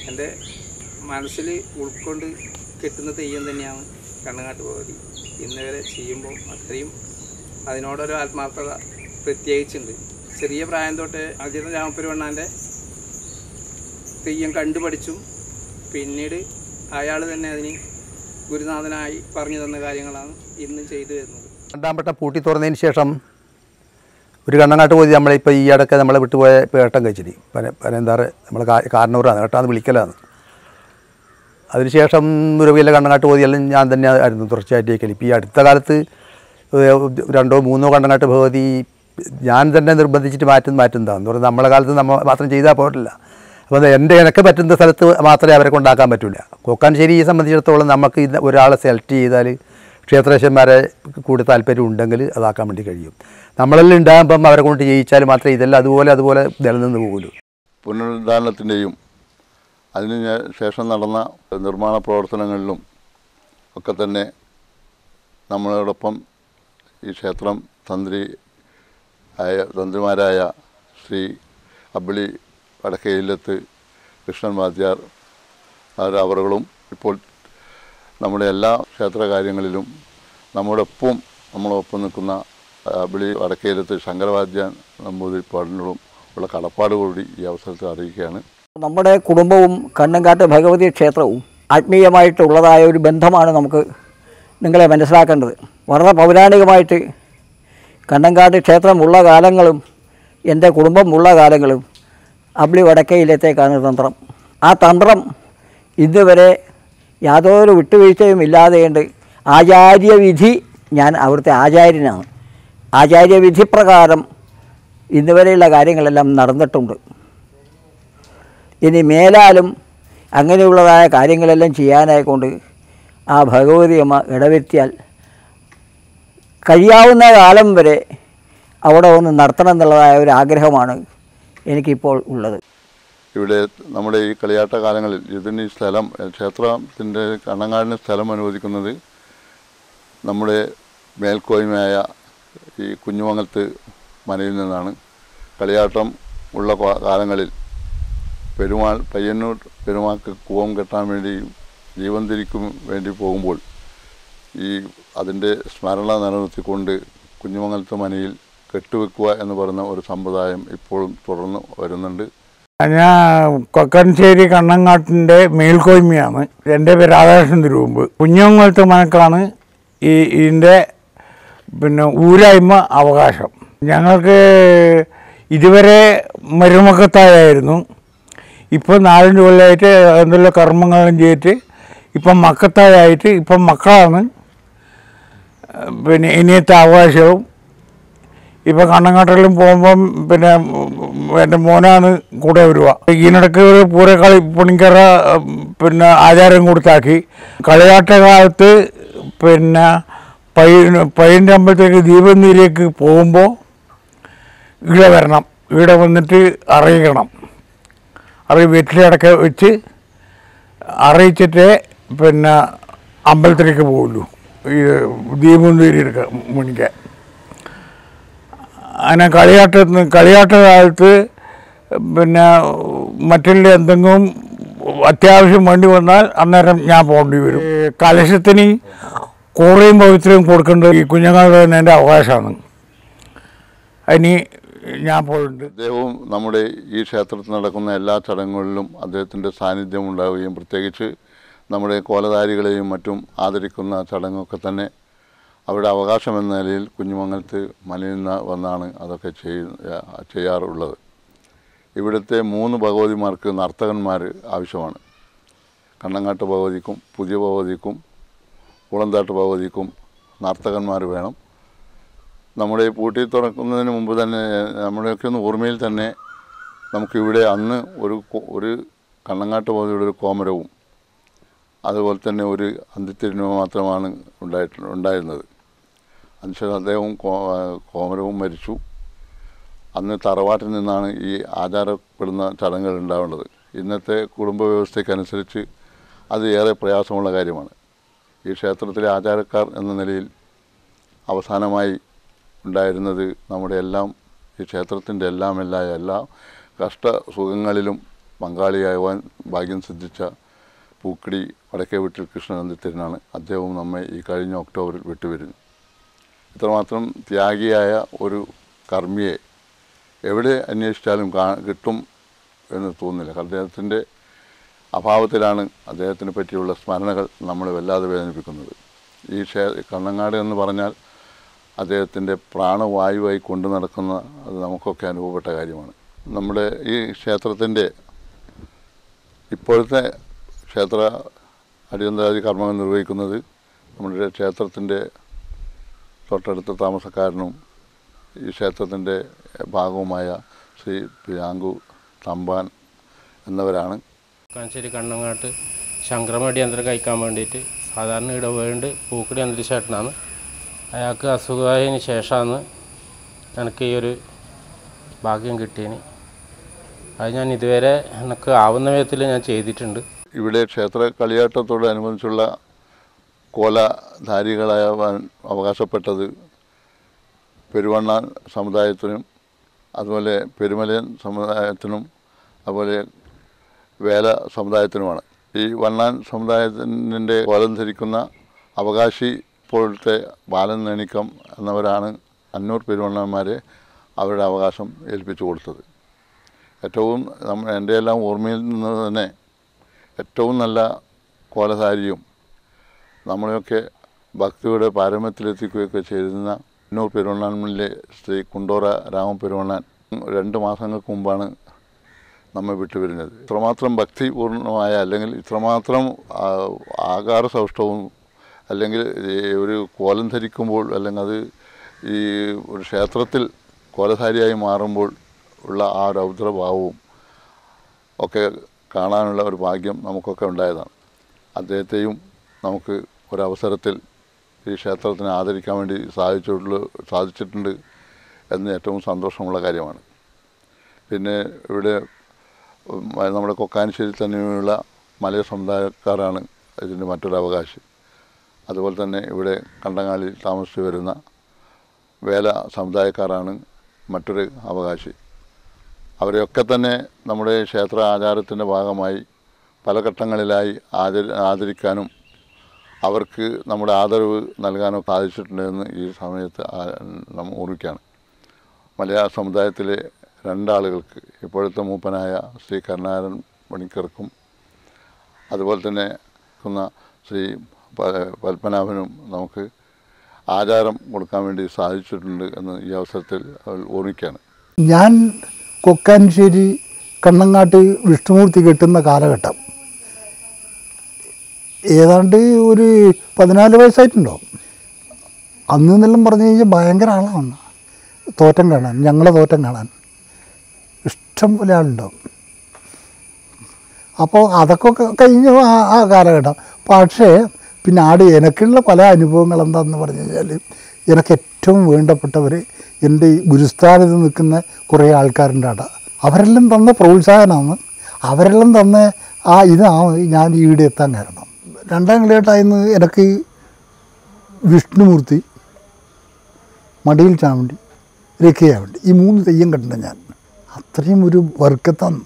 എൻ്റെ മനസ്സിൽ ഉൾക്കൊണ്ട് കെട്ടുന്ന തെയ്യം തന്നെയാണ് കണ്ണങ്ങാട്ട് ഭഗവതി ഇന്ന് വരെ ചെയ്യുമ്പോൾ അത്രയും അതിനോടൊരു ആത്മാർത്ഥത പ്രത്യേകിച്ചുണ്ട് ചെറിയ പ്രായം തൊട്ട് ആദ്യത്തെ രാമപ്പെരുവണ്ണാൻ്റെ തെയ്യം കണ്ടുപഠിച്ചും പിന്നീട് അയാൾ തന്നെ അതിന് ഗുരുനാഥനായി പറഞ്ഞു തന്ന കാര്യങ്ങളാണ് ഇന്ന് ചെയ്തു വരുന്നത് രണ്ടാം വട്ടം പൂട്ടി തുറന്നതിന് ശേഷം ഒരു കണ്ണങ്ങാട്ട് പോയി നമ്മളിപ്പോൾ ഈ ഇടയ്ക്ക് നമ്മളെ വിട്ടുപോയ പേട്ടം കഴിച്ചിട്ട് പന പനന്താറ് നമ്മൾ കാരണവറാണ് കേട്ടാന്ന് വിളിക്കലാണ് അതിനുശേഷം ഒരു വലിയ കണ്ണങ്ങാട്ട് പോതിയെല്ലാം ഞാൻ തന്നെ ആയിരുന്നു തുടർച്ചയായിട്ട് കേൾക്കൽ ഇപ്പോൾ ഈ അടുത്ത കാലത്ത് ഏഹ് രണ്ടോ മൂന്നോ കണ്ണങ്ങാട്ട് ഭഗവതി ഞാൻ തന്നെ നിർബന്ധിച്ചിട്ട് മാറ്റുന്ന മാറ്റുന്നതാണ് എന്ന് പറഞ്ഞാൽ നമ്മളെ കാലത്ത് നമ്മൾ മാത്രം ചെയ്താൽ പോരില്ല അപ്പോൾ എൻ്റെ എനിക്ക് പറ്റുന്ന സ്ഥലത്ത് മാത്രമേ അവരെ കൊണ്ടാക്കാൻ പറ്റില്ല കൊക്കാൻശ്ശേരിയെ സംബന്ധിച്ചിടത്തോളം നമുക്ക് ഇത് ഒരാളെ സെലക്ട് ചെയ്താൽ ക്ഷേത്രേശന്മാരെ കൂടി താല്പര്യം ഉണ്ടെങ്കിൽ അതാക്കാൻ വേണ്ടി കഴിയും നമ്മളെല്ലാം ഉണ്ടാകുമ്പം അവരെ കൊണ്ട് ചെയ്യിച്ചാൽ മാത്രമേ ഇതെല്ലാം അതുപോലെ അതുപോലെ നിലനിന്ന് പോകുള്ളൂ പുനരുദ്ധാരണത്തിൻ്റെയും അതിന് ഞ- ശേഷം നടന്ന നിർമ്മാണ പ്രവർത്തനങ്ങളിലും ഒക്കെ തന്നെ നമ്മളോടൊപ്പം ഈ ക്ഷേത്രം തന്ത്രി ആയ തന്ത്രിമാരായ ശ്രീ അബിളി വടക്കേയില്ലത്ത് കൃഷ്ണൻ വാദ്യാർ അവർ അവറുകളും ഇപ്പോൾ നമ്മുടെ എല്ലാ ക്ഷേത്ര കാര്യങ്ങളിലും നമ്മോടൊപ്പം നമ്മളൊപ്പം നിൽക്കുന്ന അബിളി വടക്കേയിലത്ത് ശങ്കരവാദ്യാൻ നമ്പൂതിരിപ്പാടിനോടും ഉള്ള കടപ്പാട് കൂടി ഈ അവസരത്തിൽ അറിയിക്കുകയാണ് നമ്മുടെ കുടുംബവും കണ്ണങ്കാട്ട് ഭഗവതി ക്ഷേത്രവും ആത്മീയമായിട്ടുള്ളതായ ഒരു ബന്ധമാണ് നമുക്ക് നിങ്ങളെ മനസ്സിലാക്കേണ്ടത് വളരെ പൗരാണികമായിട്ട് കണ്ണങ്കാട്ട് ക്ഷേത്രമുള്ള കാലങ്ങളും എൻ്റെ കുടുംബമുള്ള കാലങ്ങളും അബ്ലി വടക്കയിലത്തേക്കാണ് തന്ത്രം ആ തന്ത്രം ഇതുവരെ യാതൊരു വിട്ടുവീഴ്ചയും ഇല്ലാതെയുണ്ട് ആചാര്യവിധി ഞാൻ അവിടുത്തെ ആചാര്യനാണ് ആചാര്യവിധി പ്രകാരം ഇന്നുവരെയുള്ള കാര്യങ്ങളെല്ലാം നടന്നിട്ടുണ്ട് ഇനി മേലാലും അങ്ങനെയുള്ളതായ കാര്യങ്ങളെല്ലാം ചെയ്യാനായിക്കൊണ്ട് ആ ഭഗവതി അമ്മ ഇടവെത്തിയാൽ കഴിയാവുന്ന കാലം വരെ അവിടെ ഒന്ന് നടത്തണം എന്നുള്ളതായ ഒരു ആഗ്രഹമാണ് എനിക്കിപ്പോൾ ഉള്ളത് ഇവിടെ നമ്മുടെ ഈ കളിയാട്ട കാലങ്ങളിൽ ഇതിന് ഈ സ്ഥലം ക്ഷേത്രത്തിൻ്റെ കണ്ണങ്ങാടിന് സ്ഥലം അനുവദിക്കുന്നത് നമ്മുടെ മേൽക്കോയ്മയായ ഈ കുഞ്ഞുമംഗലത്ത് മനയിൽ നിന്നാണ് കളിയാട്ടം ഉള്ള കാ- കാലങ്ങളിൽ പെരുമാൾ പയ്യന്നൂർ പെരുമാൾക്ക് കൂവം കെട്ടാൻ വേണ്ടി ജീവൻ തിരിക്കും വേണ്ടി പോകുമ്പോൾ ഈ അതിൻ്റെ സ്മരണ നിലനിർത്തിക്കൊണ്ട് കുഞ്ഞുമംഗലത്ത് മനയിൽ കെട്ടുവെക്കുക എന്ന് പറയുന്ന ഒരു സമ്പ്രദായം ഇപ്പോഴും തുടർന്ന് വരുന്നുണ്ട് ഞാൻ കൊക്കൻശ്ശേരി കണ്ണങ്ങാട്ടിൻ്റെ മേൽക്കോയ്മയാണ് എൻ്റെ പേര് രാധാകൃഷ്ണൻ തിരുവുമ്പ് കുഞ്ഞുങ്ങലത്തെ മനക്കാണ് ഈ ഇതിൻ്റെ പിന്നെ ഊരായ്മ അവകാശം ഞങ്ങൾക്ക് ഇതുവരെ മരുമക്കത്തായായിരുന്നു ഇപ്പോൾ നാലഞ്ച് കൊല്ലമായിട്ട് എന്തെല്ലാം കർമ്മങ്ങളും ചെയ്തിട്ട് ഇപ്പം മക്കത്തായായിട്ട് ഇപ്പം മക്കളാണ് പിന്നെ ഇനിയത്തെ അവകാശവും ഇപ്പം കണ്ണങ്ങാട്ടിലും പോകുമ്പം പിന്നെ എൻ്റെ മോനാണ് കൂടെ വരിക ഇതിനിടയ്ക്ക് ഒരു പൂരക്കളി പണിക്കറ പിന്നെ ആചാരം കൊടുത്താക്കി കളിയാട്ട കാലത്ത് പിന്നെ പയ്യ പയ്യൻ്റെ അമ്പലത്തേക്ക് ദീപനീരേക്ക് പോകുമ്പോൾ ഇവിടെ വരണം ഇവിടെ വന്നിട്ട് അറിയിക്കണം അറിയി വെറ്റിലടക്ക വെച്ച് അറിയിച്ചിട്ടേ പിന്നെ അമ്പലത്തിലേക്ക് പോകുള്ളൂ ഈ ദീപം തീരി എടുക്കാൻ മണിക്കാൻ അങ്ങനെ കളിയാട്ടത്തിന് കളിയാട്ട കാലത്ത് പിന്നെ മറ്റുള്ള എന്തെങ്കിലും അത്യാവശ്യം വേണ്ടി വന്നാൽ അന്നേരം ഞാൻ പോകേണ്ടി വരും ഈ കലശത്തിന് കൂറയും പവിത്രയും കൊടുക്കേണ്ടത് ഈ കുഞ്ഞുങ്ങളുടെ തന്നെ എൻ്റെ അവകാശമാണ് അതിന് ഞാൻ പോയിട്ടുണ്ട് അദ്ദേഹവും നമ്മുടെ ഈ ക്ഷേത്രത്തിൽ നടക്കുന്ന എല്ലാ ചടങ്ങുകളിലും അദ്ദേഹത്തിൻ്റെ സാന്നിധ്യം ഉണ്ടാവുകയും പ്രത്യേകിച്ച് നമ്മുടെ കോലധാരികളെയും മറ്റും ആദരിക്കുന്ന ചടങ്ങൊക്കെ തന്നെ അവരുടെ അവകാശം എന്ന നിലയിൽ കുഞ്ഞുമംഗലത്ത് മലയിൽ നിന്ന് വന്നാണ് അതൊക്കെ ചെയ്യ ചെയ്യാറുള്ളത് ഇവിടുത്തെ മൂന്ന് ഭഗവതിമാർക്ക് നർത്തകന്മാർ ആവശ്യമാണ് കണ്ണങ്ങാട്ട് ഭഗവതിക്കും പുതിയ ഭഗവതിക്കും കുളന്താട്ട് ഭഗവതിക്കും നർത്തകന്മാർ വേണം നമ്മുടെ ഈ പൂട്ടി തുറക്കുന്നതിന് മുമ്പ് തന്നെ നമ്മുടെയൊക്കെ ഒന്ന് ഓർമ്മയിൽ തന്നെ നമുക്കിവിടെ അന്ന് ഒരു കോ- ഒരു കണ്ണങ്ങാട്ട് ഭഗവതിയുടെ ഒരു കോമരവും അതുപോലെ തന്നെ ഒരു അന്ത്യത്തിരുന്നോ മാത്രമാണ് ഉണ്ടായിട്ട് ഉണ്ടായിരുന്നത് അതിനുശേഷം അദ്ദേഹവും കോ- കോമരവും മരിച്ചു അന്ന് തറവാട്ടിൽ നിന്നാണ് ഈ ആചാരപ്പെടുന്ന ചടങ്ങുകൾ ഉണ്ടാവേണ്ടത് ഇന്നത്തെ കുടുംബ വ്യവസ്ഥയ്ക്കനുസരിച്ച് അത് ഏറെ പ്രയാസമുള്ള കാര്യമാണ് ഈ ക്ഷേത്രത്തിലെ ആചാരക്കാർ എന്ന നിലയിൽ അവസാനമായി ഉണ്ടായിരുന്നത് നമ്മുടെ എല്ലാം ഈ ക്ഷേത്രത്തിൻ്റെ എല്ലാം എല്ലാ എല്ലാ കഷ്ട സുഖങ്ങളിലും പങ്കാളിയാവാൻ ഭാഗ്യം സിദ്ധിച്ച പൂക്കടി വടക്കേ വീട്ടിൽ കൃഷ്ണനന്ദിത്തരനാണ് അദ്ദേഹവും നമ്മെ ഈ കഴിഞ്ഞ ഒക്ടോബറിൽ വിട്ടുവരുന്നു ഇത്രമാത്രം ത്യാഗിയായ ഒരു കർമ്മിയെ എവിടെ അന്വേഷിച്ചാലും കാ കിട്ടും എന്ന് തോന്നുന്നില്ല അദ്ദേഹത്തിൻ്റെ അഭാവത്തിലാണ് അദ്ദേഹത്തിനെ പറ്റിയുള്ള സ്മരണകൾ നമ്മളെ വല്ലാതെ വേദനിപ്പിക്കുന്നത് ഈ ക്ഷേ കണ്ണങ്ങാട് എന്ന് പറഞ്ഞാൽ അദ്ദേഹത്തിൻ്റെ പ്രാണവായുവായി കൊണ്ടു നടക്കുന്ന അത് നമുക്കൊക്കെ അനുഭവപ്പെട്ട കാര്യമാണ് നമ്മുടെ ഈ ക്ഷേത്രത്തിൻ്റെ ഇപ്പോഴത്തെ ക്ഷേത്ര അടിയന്തരാതി കർമ്മങ്ങൾ നിർവഹിക്കുന്നത് നമ്മുടെ ക്ഷേത്രത്തിൻ്റെ തൊട്ടടുത്ത താമസക്കാരനും ഈ ക്ഷേത്രത്തിൻ്റെ ഭാഗവുമായ ശ്രീ പിയാങ്കു തമ്പാൻ എന്നവരാണ് കാഞ്ചേരി കണ്ണങ്ങാട്ട് ശങ്കരമടി യന്ത്രം കഴിക്കാൻ വേണ്ടിയിട്ട് സാധാരണ ഇടവേണ്ട് പൂക്കടി യന്ത്രി ചേട്ടനാണ് അയാൾക്ക് അസുഖമായതിന് ശേഷമാണ് എനിക്ക് ഈ ഒരു ഭാഗ്യം കിട്ടിയതിന് അത് ഞാൻ ഇതുവരെ എനിക്ക് ആവുന്ന വിധത്തിൽ ഞാൻ ചെയ്തിട്ടുണ്ട് ഇവിടെ ക്ഷേത്ര കളിയാട്ടത്തോടനുബന്ധിച്ചുള്ള കോലധാരികളാവാൻ അവകാശപ്പെട്ടത് പെരുവണ്ണാൻ സമുദായത്തിനും അതുപോലെ പെരുമലയൻ സമുദായത്തിനും അതുപോലെ വേല സമുദായത്തിനുമാണ് ഈ വണ്ണാൻ സമുദായത്തിൻ്റെ കോലം ധരിക്കുന്ന അവകാശി ഇപ്പോഴത്തെ ബാലൻ നെണിക്കം എന്നവരാണ് അന്നൂർ പെരുവണ്ണന്മാരെ അവരുടെ അവകാശം ഏൽപ്പിച്ചു കൊടുത്തത് ഏറ്റവും നമ്മ എൻ്റെ എല്ലാം ഓർമ്മയിൽ നിന്ന് തന്നെ ഏറ്റവും നല്ല കോലധാരിയും നമ്മളെയൊക്കെ ഭക്തിയുടെ പാരമ്യത്തിലെത്തിക്കുകയൊക്കെ ചെയ്തിരുന്ന അന്നൂർ പെരുവണ്ണാനിലെ ശ്രീ കുണ്ടോറ രാമ പെരുവണ്ണാൻ രണ്ട് മാസങ്ങൾക്ക് മുമ്പാണ് നമ്മെ വിട്ടുവരുന്നത് ഇത്രമാത്രം ഭക്തിപൂർണമായ അല്ലെങ്കിൽ ഇത്രമാത്രം ആ, ആകാര സൗഷ്ഠവും അല്ലെങ്കിൽ ഈ ഒരു കോലം ധരിക്കുമ്പോൾ അല്ലെങ്കിൽ അത് ഈ ഒരു ക്ഷേത്രത്തിൽ കോലധാരിയായി മാറുമ്പോൾ ഉള്ള ആ രൗദ്രഭാവവും ഒക്കെ കാണാനുള്ള ഒരു ഭാഗ്യം നമുക്കൊക്കെ ഉണ്ടായതാണ് അദ്ദേഹത്തെയും നമുക്ക് ഒരവസരത്തിൽ ഈ ക്ഷേത്രത്തിനെ ആദരിക്കാൻ വേണ്ടി സാധിച്ചിട്ടുള്ള സാധിച്ചിട്ടുണ്ട് എന്ന് ഏറ്റവും സന്തോഷമുള്ള കാര്യമാണ് പിന്നെ ഇവിടെ ഉം, നമ്മുടെ കൊക്കാനശ്ശേരി തന്നെയുള്ള മലയ സമുദായക്കാരാണ് ഇതിൻ്റെ മറ്റൊരു അവകാശി അതുപോലെ തന്നെ ഇവിടെ കണ്ടങ്ങാലിൽ താമസിച്ചു വരുന്ന വേല സമുദായക്കാരാണ് മറ്റൊരു അവകാശി അവരെയൊക്കെ തന്നെ നമ്മുടെ ക്ഷേത്ര ആചാരത്തിൻ്റെ ഭാഗമായി പല ഘട്ടങ്ങളിലായി ആദരി ആദരിക്കാനും അവർക്ക് നമ്മുടെ ആദരവ് നൽകാനും സാധിച്ചിട്ടുണ്ടെന്ന് ഈ സമയത്ത് ആ- നമ്മൾ ഓർമ്മിക്കുകയാണ് മലയാള സമുദായത്തിലെ രണ്ടാളുകൾക്ക് ഇപ്പോഴത്തെ മൂപ്പനായ ശ്രീ കരുണാകരൻ പണിക്കർക്കും അതുപോലെ തന്നെ ക്കുന്ന ശ്രീ പ- പത്മനാഭനും നമുക്ക് ആചാരം കൊടുക്കാൻ വേണ്ടി സാധിച്ചിട്ടുണ്ട് എന്ന് ഈ അവസരത്തിൽ ഓർമ്മിക്കുകയാണ് ഞാൻ കൊക്കാൻശ്ശേരി കണ്ണങ്ങാട്ട് വിഷ്ണുമൂർത്തി കെട്ടുന്ന കാലഘട്ടം ഏതാണ്ട് ഒരു പതിനാല് വയസ്സായിട്ടുണ്ടാവും അന്ന് എന്നെല്ലാം പറഞ്ഞു കഴിഞ്ഞാൽ ഭയങ്കര ആളാണ് തോറ്റം കാണാൻ ഞങ്ങളെ തോറ്റം കാണാൻ ഇഷ്ടം പോലെ ആളുണ്ടാവും അപ്പോൾ അതൊക്കെ ക- കഴിഞ്ഞു ആ ആ കാലഘട്ടം പക്ഷേ പിന്നെ ആട് എനിക്കുള്ള പല അനുഭവങ്ങൾ എന്താണെന്ന് പറഞ്ഞു കഴിഞ്ഞാൽ എനിക്ക് ഏറ്റവും വേണ്ടപ്പെട്ടവർ എൻ്റെ ഈ ഗുരുസ്ഥാനത്ത് നിൽക്കുന്ന കുറേ ആൾക്കാരുണ്ട് അവിടെ അവരെല്ലാം തന്ന പ്രോത്സാഹനമാണ് അവരെല്ലാം തന്ന ആ ഇതാണ് ഞാൻ ഈടെ എത്താൻ കാരണം രണ്ടാം കളിയായിട്ടായിരുന്നു എനിക്ക് വിഷ്ണുമൂർത്തി മടിയിൽ ചാവണ്ടി രക്കയാവണ്ടി ഈ മൂന്ന് തെയ്യം കണ്ടിട്ടുണ്ട് ഞാൻ അത്രയും ഒരു വർക്കത്തന്നു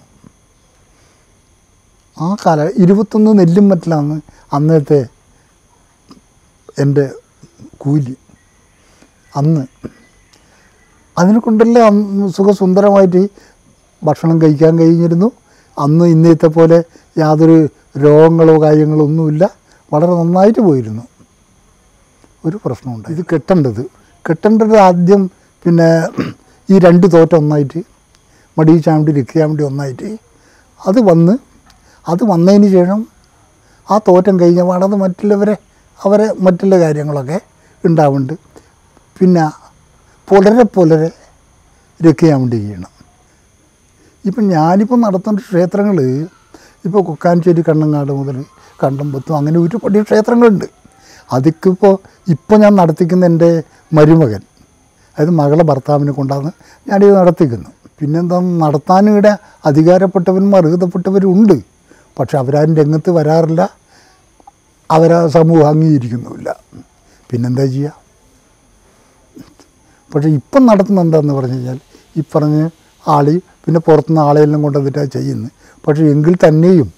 ആ കാല ഇരുപത്തൊന്ന് നെല്ലും മറ്റിലാണ് അന്നത്തെ എൻ്റെ കൂലി അന്ന് അതിനെ കൊണ്ടല്ലേ അന്ന് സുഖസുന്ദരമായിട്ട് ഭക്ഷണം കഴിക്കാൻ കഴിഞ്ഞിരുന്നു അന്ന് ഇന്നത്തെ പോലെ യാതൊരു രോഗങ്ങളോ കാര്യങ്ങളോ ഒന്നുമില്ല വളരെ നന്നായിട്ട് പോയിരുന്നു ഒരു പ്രശ്നമുണ്ട് ഇത് കെട്ടേണ്ടത് കെട്ടേണ്ടത് ആദ്യം പിന്നെ ഈ രണ്ട് തോറ്റം ഒന്നായിട്ട് മടി ചാമ്പി രക്ഷിയാമ്പി ഒന്നായിട്ട് അത് വന്ന് അത് വന്നതിന് ശേഷം ആ തോറ്റം കഴിഞ്ഞ പാടത് മറ്റുള്ളവരെ അവരെ മറ്റുള്ള കാര്യങ്ങളൊക്കെ ഉണ്ടാവുന്നുണ്ട് പിന്നെ പുലരെ പുലരെ രക്ഷിക്കാൻ വേണ്ടി ചെയ്യണം ഇപ്പം ഞാനിപ്പോൾ നടത്തുന്ന ക്ഷേത്രങ്ങൾ ഇപ്പോൾ കൊക്കാഞ്ചേരി കണ്ണങ്ങാട് മുതൽ കണ്ടമ്പത്തും അങ്ങനെ ഒരുപാട് ക്ഷേത്രങ്ങളുണ്ട് അതൊക്കെ ഇപ്പോൾ ഇപ്പോൾ ഞാൻ നടത്തിക്കുന്ന എൻ്റെ മരുമകൻ അതായത് മകളെ ഭർത്താവിനെ കൊണ്ടാണ് ഞാനിത് നടത്തിക്കുന്നു പിന്നെന്താ നടത്താനിവിടെ അധികാരപ്പെട്ടവരും അർഹതപ്പെട്ടവരും പക്ഷെ അവരാരും രംഗത്ത് വരാറില്ല അവരെ സമൂഹം അംഗീകരിക്കുന്നുമില്ല പിന്നെന്താ ചെയ്യുക പക്ഷേ ഇപ്പം നടത്തുന്ന എന്താണെന്ന് പറഞ്ഞു കഴിഞ്ഞാൽ ഈ പറഞ്ഞ് ആളെയും പിന്നെ പുറത്തുനിന്ന് ആളെയെല്ലാം കൊണ്ടുവന്നിട്ടാണ് ചെയ്യുന്നത് പക്ഷേ എങ്കിൽ തന്നെയും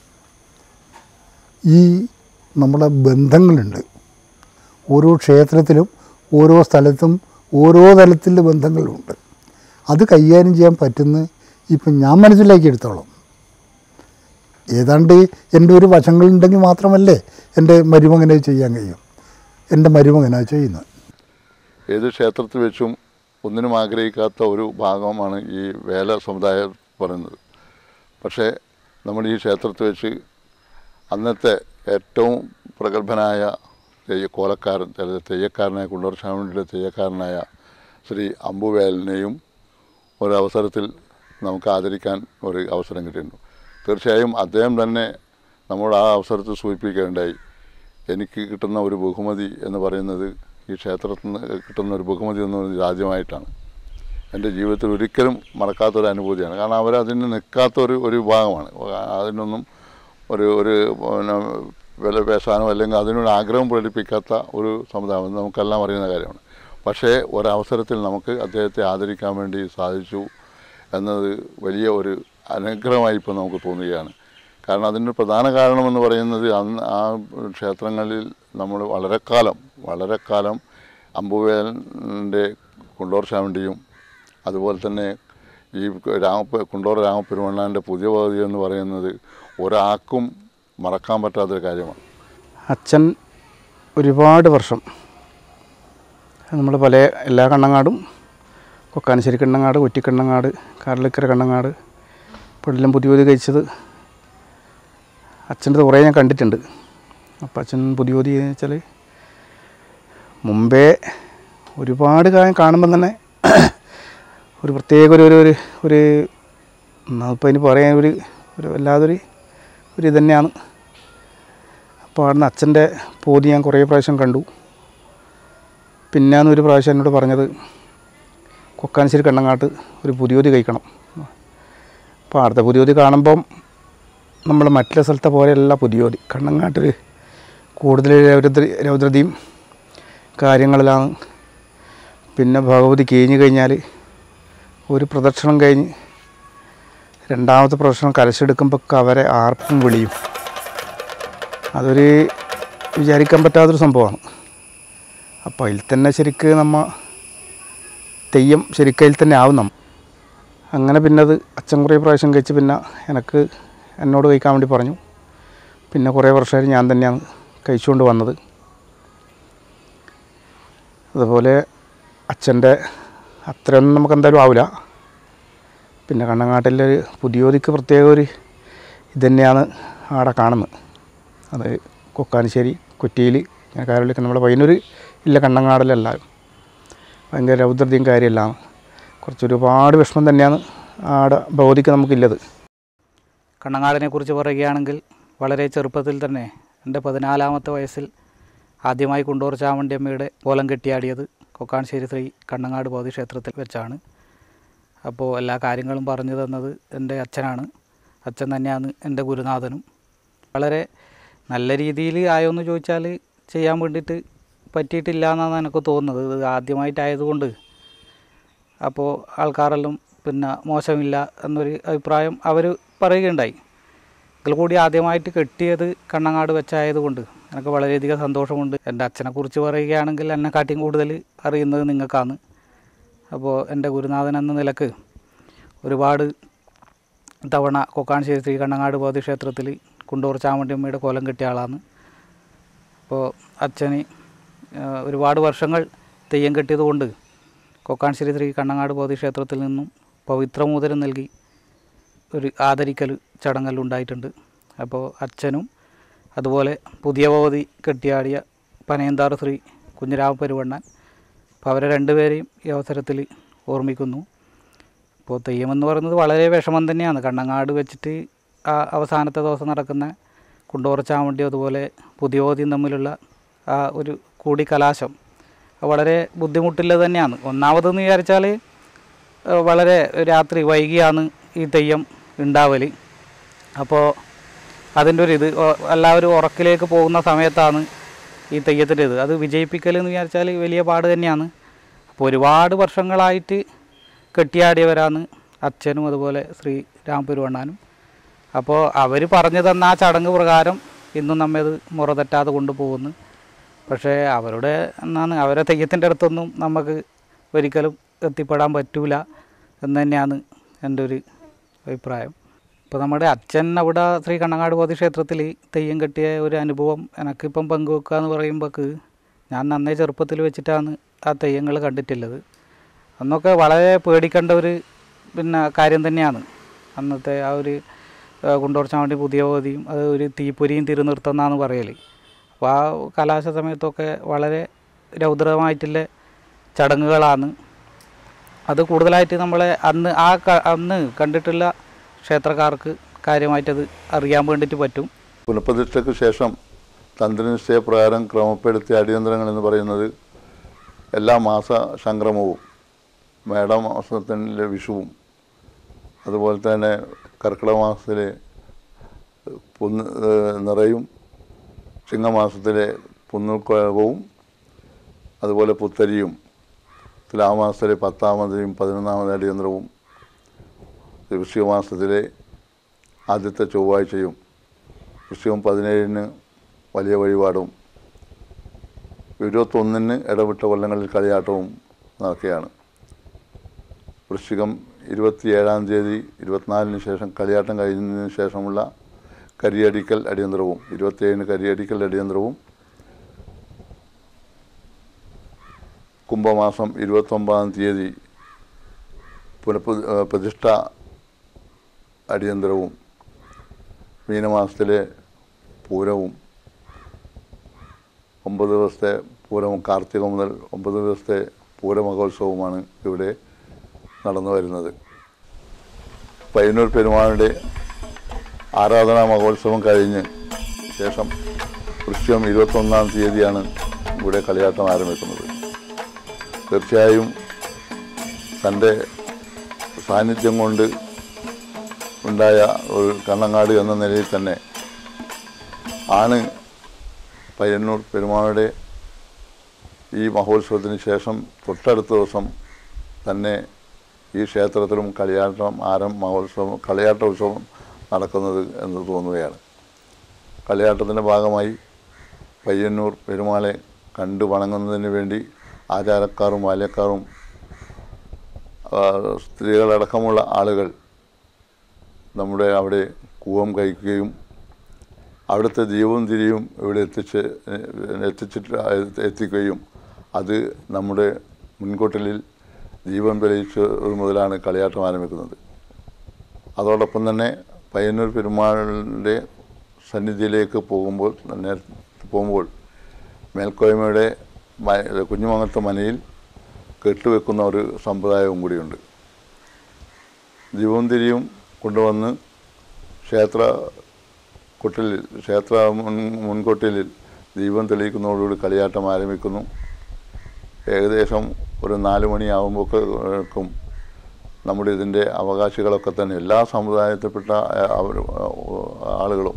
ഈ നമ്മുടെ ബന്ധങ്ങളുണ്ട് ഓരോ ക്ഷേത്രത്തിലും ഓരോ സ്ഥലത്തും ഓരോ തലത്തിലുള്ള ബന്ധങ്ങളുണ്ട് അത് കൈകാര്യം ചെയ്യാൻ പറ്റുന്ന ഇപ്പം ഞാൻ മനസ്സിലാക്കി എടുത്തോളാം ഏതാണ്ട് എൻ്റെ ഒരു വശങ്ങളുണ്ടെങ്കിൽ മാത്രമല്ലേ എൻ്റെ മരുമകനെ ചെയ്യാൻ കഴിയും എൻ്റെ മരുമകനാണ് ചെയ്യുന്നത് ഏത് ക്ഷേത്രത്തിൽ വെച്ചും ഒന്നിനും ആഗ്രഹിക്കാത്ത ഒരു ഭാഗമാണ് ഈ വേല സമുദായം പറയുന്നത് പക്ഷേ നമ്മൾ ഈ ക്ഷേത്രത്തിൽ വെച്ച് അന്നത്തെ ഏറ്റവും പ്രഗത്ഭനായ തെയ്യ കോലക്കാരൻ അതായത് തെയ്യക്കാരനായ കുണ്ടൂർ സ്വാമിയുടെ തെയ്യക്കാരനായ ശ്രീ അമ്പുവേലിനെയും ഒരവസരത്തിൽ നമുക്ക് ആദരിക്കാൻ ഒരു അവസരം കിട്ടിയിട്ടുണ്ട് തീർച്ചയായും അദ്ദേഹം തന്നെ നമ്മൾ ആ അവസരത്തിൽ സൂചിപ്പിക്കുകയുണ്ടായി എനിക്ക് കിട്ടുന്ന ഒരു ബഹുമതി എന്ന് പറയുന്നത് ഈ ക്ഷേത്രത്തിൽ നിന്ന് കിട്ടുന്ന ഒരു ബഹുമതി എന്ന് പറയുന്നത് ആദ്യമായിട്ടാണ് എൻ്റെ ജീവിതത്തിൽ ഒരിക്കലും മറക്കാത്തൊരു അനുഭൂതിയാണ് കാരണം അവരതിന് നിൽക്കാത്ത ഒരു ഒരു വിഭാഗമാണ് അതിനൊന്നും ഒരു ഒരു പിന്നെ വില പേശാനോ അല്ലെങ്കിൽ അതിനൊരു ആഗ്രഹം പ്രകടിപ്പിക്കാത്ത ഒരു സമുദായം നമുക്കെല്ലാം അറിയുന്ന കാര്യമാണ് പക്ഷേ ഒരവസരത്തിൽ നമുക്ക് അദ്ദേഹത്തെ ആദരിക്കാൻ വേണ്ടി സാധിച്ചു എന്നത് വലിയ ഒരു അനുഗ്രഹമായി ഇപ്പോൾ നമുക്ക് തോന്നുകയാണ് കാരണം അതിൻ്റെ പ്രധാന കാരണമെന്ന് പറയുന്നത് അന്ന് ആ ക്ഷേത്രങ്ങളിൽ നമ്മൾ വളരെ കാലം വളരെ കാലം അമ്പുവേലിൻ്റെ കുണ്ടോർ ശാവണ്ടിയും അതുപോലെ തന്നെ ഈ രാമ കുണ്ടോർ രാമപ്പെരുമണ്ണാൻ്റെ പുതിയ പദ്ധതി എന്ന് പറയുന്നത് ഒരാൾക്കും മറക്കാൻ പറ്റാത്തൊരു കാര്യമാണ് അച്ഛൻ ഒരുപാട് വർഷം നമ്മൾ പല എല്ലാ കണ്ണങ്ങാടും കൊക്കാനശ്ശേരി കണ്ണങ്ങാട് കുറ്റിക്കണ്ണങ്ങാട് കാരളിക്കര കണ്ണങ്ങാട് ഇപ്പോഴെല്ലാം പുതിയ പുതിയ കഴിച്ചത് അച്ഛൻ്റെ കുറേ ഞാൻ കണ്ടിട്ടുണ്ട് അപ്പോൾ അച്ഛൻ പുതിയ പുതിയ എന്ന് വെച്ചാൽ മുമ്പേ ഒരുപാട് കാര്യം കാണുമ്പം തന്നെ ഒരു പ്രത്യേക ഒരു ഒരു ഒരു ഒരു ഇപ്പോൾ അതിന് പറയാൻ ഒരു ഒരു വല്ലാതൊരു ഒരു ഇത് തന്നെയാണ് അപ്പോൾ അവിടുന്ന് അച്ഛൻ്റെ പോതി ഞാൻ കുറേ പ്രാവശ്യം കണ്ടു പിന്നെയാണ് ഒരു പ്രാവശ്യം എന്നോട് പറഞ്ഞത് കൊക്കാനശ്ശേരി കണ്ണങ്ങാട്ട് ഒരു പുതിയോതി കഴിക്കണം അപ്പോൾ അടുത്ത പുതിയോതി കാണുമ്പം നമ്മൾ മറ്റുള്ള സ്ഥലത്തെ പോലെയല്ല പുതിയോതി കണ്ണങ്ങാട്ടിൽ കൂടുതൽ രൗദ്ര രൗദ്രതയും കാര്യങ്ങളിലാണ് പിന്നെ ഭഗവതി കഴിഞ്ഞ് കഴിഞ്ഞാൽ ഒരു പ്രദക്ഷിണം കഴിഞ്ഞ് രണ്ടാമത്തെ പ്രദക്ഷിണം കലശെടുക്കുമ്പോൾ അവരെ ആർപ്പും വിളിയും അതൊരു വിചാരിക്കാൻ പറ്റാത്തൊരു സംഭവമാണ് അപ്പോൾ അതിൽ തന്നെ ശരിക്ക് നമ്മ തെയ്യം ശരിക്കും അതിൽ തന്നെ ആവും നമ്മ അങ്ങനെ പിന്നെ അത് അച്ഛൻ കുറേ പ്രാവശ്യം കഴിച്ച് പിന്നെ എനിക്ക് എന്നോട് കഴിക്കാൻ വേണ്ടി പറഞ്ഞു പിന്നെ കുറേ വർഷമായിട്ട് ഞാൻ തന്നെയാണ് കഴിച്ചുകൊണ്ട് വന്നത് അതുപോലെ അച്ഛൻ്റെ അത്രയൊന്നും നമുക്ക് എന്തായാലും ആവില്ല പിന്നെ കണ്ണങ്ങാട്ടിലെ ഒരു പുതിയോതിക്ക് പ്രത്യേക ഒരു ഇത് തന്നെയാണ് ആടെ കാണുന്നത് അത് കൊക്കാനശ്ശേരി കുറ്റിയിൽ ഇങ്ങനെ കാരളിക്ക് നമ്മുടെ പയ്യന്നൂർ ഇല്ല കണ്ണങ്ങാടിലെല്ലാവരും ഭയങ്കര രൗദ്രതയും കാര്യമെല്ലാം കുറച്ച് ഒരുപാട് വിഷമം തന്നെയാണ് ആടെ ഭൗതിക്ക് നമുക്കില്ലത് കണ്ണങ്ങാടിനെ കുറിച്ച് പറയുകയാണെങ്കിൽ വളരെ ചെറുപ്പത്തിൽ തന്നെ എൻ്റെ പതിനാലാമത്തെ വയസ്സിൽ ആദ്യമായി കുണ്ടൂർ ചാമണ്ടിയമ്മയുടെ കോലം കെട്ടിയാടിയത് കൊക്കാൺശ്ശേരി ശ്രീ കണ്ണങ്ങാട് ഭൗതി ക്ഷേത്രത്തിൽ വെച്ചാണ് അപ്പോൾ എല്ലാ കാര്യങ്ങളും പറഞ്ഞു തന്നത് എൻ്റെ അച്ഛനാണ് അച്ഛൻ തന്നെയാണ് എൻ്റെ ഗുരുനാഥനും വളരെ നല്ല രീതിയിൽ ആയോ എന്ന് ചോദിച്ചാൽ ചെയ്യാൻ വേണ്ടിയിട്ട് പറ്റിയിട്ടില്ല എന്നാണ് എനിക്ക് തോന്നുന്നത് ഇത് ആദ്യമായിട്ടായതുകൊണ്ട് അപ്പോൾ ആൾക്കാരെല്ലാം പിന്നെ മോശമില്ല എന്നൊരു അഭിപ്രായം അവർ പറയുകയുണ്ടായി എങ്കിൽ കൂടി ആദ്യമായിട്ട് കെട്ടിയത് കണ്ണങ്ങാട് വെച്ചായതുകൊണ്ട് എനിക്ക് വളരെയധികം സന്തോഷമുണ്ട് എൻ്റെ അച്ഛനെക്കുറിച്ച് പറയുകയാണെങ്കിൽ എന്നെക്കാട്ടിയും കൂടുതൽ അറിയുന്നത് നിങ്ങൾക്കാണ് അപ്പോൾ എൻ്റെ ഗുരുനാഥൻ എന്ന നിലക്ക് ഒരുപാട് തവണ കൊക്കാൺശ്ശേരി ശ്രീ കണ്ണങ്ങാട് ഭൗതി ക്ഷേത്രത്തിൽ കുണ്ടൂർ ചാമുണ്ടിയമ്മയുടെ കോലം കെട്ടിയ ആളാണ് അപ്പോൾ അച്ഛന് ആ, ഒരുപാട് വർഷങ്ങൾ തെയ്യം കെട്ടിയതുകൊണ്ട് കൊക്കാൺശ്ശേരി ശ്രീ കണ്ണങ്ങാട് ഭൗതി ക്ഷേത്രത്തിൽ നിന്നും പവിത്രമോതിരം നൽകി ഒരു ആദരിക്കൽ ചടങ്ങെല്ലാം ഉണ്ടായിട്ടുണ്ട് അപ്പോൾ അച്ഛനും അതുപോലെ പുതിയ ഭവതി കെട്ടിയാടിയ പനയന്താറ് ശ്രീ കുഞ്ഞിരാമ പെരുവണ്ണൻ അപ്പോൾ അവരെ രണ്ടുപേരെയും ഈ അവസരത്തിൽ ഓർമ്മിക്കുന്നു ഇപ്പോൾ തെയ്യമെന്ന് പറയുന്നത് വളരെ വിഷമം തന്നെയാണ് കണ്ണങ്ങാട് വെച്ചിട്ട് ആ അവസാനത്തെ ദിവസം നടക്കുന്ന കുണ്ടോറ ചാവണ്ടി അതുപോലെ പുതിയോതിയും തമ്മിലുള്ള ആ ഒരു കൂടിക്കലാശം അത് വളരെ ബുദ്ധിമുട്ടുള്ളത് തന്നെയാണ് ഒന്നാമതെന്ന് വിചാരിച്ചാൽ ഏഹ് വളരെ രാത്രി വൈകിയാണ് ഈ തെയ്യം ഉണ്ടാവൽ അപ്പോൾ അതിൻ്റെ ഒരു ഇത് ഒ- എല്ലാവരും ഉറക്കിലേക്ക് പോകുന്ന സമയത്താണ് ഈ തെയ്യത്തിൻ്റെ ഇത് അത് വിജയിപ്പിക്കൽ എന്ന് വിചാരിച്ചാൽ വലിയ പാട് തന്നെയാണ് അപ്പോൾ ഒരുപാട് വർഷങ്ങളായിട്ട് കെട്ടിയാടിയവരാണ് അച്ഛനും അതുപോലെ ശ്രീ രാംപെരുവണ്ണാനും അപ്പോൾ അവർ പറഞ്ഞു തന്ന ആ ചടങ്ങ് പ്രകാരം ഇന്നും നമ്മെ ഇത് മുറ തെറ്റാതെ കൊണ്ടുപോകുന്നു പക്ഷേ അവരുടെ എന്നാണ് അവരെ തെയ്യത്തിൻ്റെ അടുത്തൊന്നും നമുക്ക് ഒരിക്കലും എത്തിപ്പെടാൻ പറ്റൂല എന്ന് തന്നെയാണ് എൻ്റെ ഒരു അഭിപ്രായം ഇപ്പോൾ നമ്മുടെ അച്ഛൻ അവിടെ ശ്രീ കണ്ണങ്ങാട് ബോധി ക്ഷേത്രത്തിൽ തെയ്യം കെട്ടിയ ഒരു അനുഭവം എനിക്കിപ്പം പങ്കുവെക്കുക എന്ന് പറയുമ്പോൾക്ക് ഞാൻ നന്നേ ചെറുപ്പത്തിൽ വെച്ചിട്ടാണ് ആ തെയ്യങ്ങൾ കണ്ടിട്ടുള്ളത് അന്നൊക്കെ വളരെ പേടിക്കേണ്ട ഒരു പിന്നെ കാര്യം തന്നെയാണ് അന്നത്തെ ആ ഒരു ആ, കുണ്ടോർച്ചാൻ വേണ്ടി പുതിയ ബോധിയും അത് ഒരു തീപ്പൊരിയും തിരുനൃത്തം എന്നാണ് പറയൽ അപ്പോൾ ആ കലാശ സമയത്തൊക്കെ വളരെ രൗദ്രമായിട്ടുള്ള ചടങ്ങുകളാണ് അത് കൂടുതലായിട്ട് നമ്മളെ അന്ന് ആ ക- അന്ന് കണ്ടിട്ടുള്ള ക്ഷേത്രക്കാർക്ക് കാര്യമായിട്ടത് അറിയാൻ വേണ്ടിയിട്ട് പറ്റും പുനഃപ്രതിഷ്ഠയ്ക്ക് ശേഷം തന്ത്രനിശ്ചയപ്രകാരം ക്രമപ്പെടുത്തിയ അടിയന്തരങ്ങൾ എന്ന് പറയുന്നത് എല്ലാ മാസ സംക്രമവും മേടമാസത്തിലെ വിഷുവും അതുപോലെ തന്നെ കർക്കിടക മാസത്തിലെ പുന്ന് ഏഹ് നിറയും ചിങ്ങമാസത്തിലെ പുന്നുക്കവും അതുപോലെ പുത്തരിയും തുലാമാസത്തിലെ പത്താമതെയും പതിനൊന്നാമത് അടിയന്തരവും വൃശ്ചിക മാസത്തിലെ ആദ്യത്തെ ചൊവ്വാഴ്ചയും വൃശ്ചികം പതിനേഴിന് വലിയ വഴിപാടും ഇരുപത്തൊന്നിന് ഇടവിട്ട കൊല്ലങ്ങളിൽ കളിയാട്ടവും നടക്കുകയാണ് വൃശ്ചികം ഇരുപത്തിയേഴാം തീയതി ഇരുപത്തിനാലിന് ശേഷം കളിയാട്ടം കഴിഞ്ഞതിന് ശേഷമുള്ള കരിയടിക്കൽ അടിയന്തരവും ഇരുപത്തിയേഴിന് കരിയടിക്കൽ അടിയന്തരവും കുംഭമാസം ഇരുപത്തൊമ്പതാം തീയതി പുനഃപ്ര പ്രതിഷ്ഠ അടിയന്തരവും മീനമാസത്തിലെ പൂരവും ഒമ്പത് ദിവസത്തെ പൂരം കാർത്തിക മുതൽ ഒമ്പത് ദിവസത്തെ പൂരമഹോത്സവവുമാണ് ഇവിടെ നടന്നു വരുന്നത് പയ്യന്നൂർ പെരുമാളുടെ ആരാധനാ മഹോത്സവം കഴിഞ്ഞ് ശേഷം വൃശ്ചികം ഇരുപത്തൊന്നാം തീയതിയാണ് ഇവിടെ കളിയാട്ടം ആരംഭിക്കുന്നത് തീർച്ചയായും തൻ്റെ സാന്നിധ്യം കൊണ്ട് ഉണ്ടായ ഒരു കണ്ണങ്ങാട് എന്ന നിലയിൽ തന്നെ ആണ് പയ്യന്നൂർ പെരുമാളുടെ ഈ മഹോത്സവത്തിന് ശേഷം തൊട്ടടുത്ത ദിവസം തന്നെ ഈ ക്ഷേത്രത്തിലും കളിയാട്ടം ആരം മഹോത്സവം കളിയാട്ട ഉത്സവം നടക്കുന്നത് എന്ന് തോന്നുകയാണ് കളിയാട്ടത്തിൻ്റെ ഭാഗമായി പയ്യന്നൂർ പെരുമാളെ കണ്ടു വണങ്ങുന്നതിന് വേണ്ടി ആചാരക്കാരും ബാല്യക്കാരും ആ, സ്ത്രീകളടക്കമുള്ള ആളുകൾ നമ്മുടെ അവിടെ കൂവം കഴിക്കുകയും അവിടുത്തെ ദീപവും തിരിയും ഇവിടെ എത്തിച്ച് എത്തിച്ചിട്ട് എത്തിക്കുകയും അത് നമ്മുടെ മുൻകൂട്ടലിൽ ദീപം തെളിയിച്ച് മുതലാണ് കളിയാട്ടം ആരംഭിക്കുന്നത് അതോടൊപ്പം തന്നെ പയ്യന്നൂർ പെരുമാളിൻ്റെ സന്നിധിയിലേക്ക് പോകുമ്പോൾ നേരത്തെ പോകുമ്പോൾ മേൽക്കോയ്മയുടെ മ- കുഞ്ഞുമങ്ങത്തെ മനയിൽ കെട്ടുവെക്കുന്ന ഒരു സമ്പ്രദായവും കൂടിയുണ്ട് ദീപവും തിരിയും കൊണ്ടുവന്ന് ക്ഷേത്ര കൊട്ടിലിൽ ക്ഷേത്ര മുൻ മുൻകൊട്ടിലിൽ ദീപം തെളിയിക്കുന്നതോടുകൂടി കളിയാട്ടം ആരംഭിക്കുന്നു ഏകദേശം ഒരു നാല് മണിയാകുമ്പോഴേക്കും നമ്മുടെ ഇതിൻ്റെ അവകാശികളൊക്കെ തന്നെ എല്ലാ സമുദായത്തിൽപ്പെട്ട ആ, അവർ ആളുകളും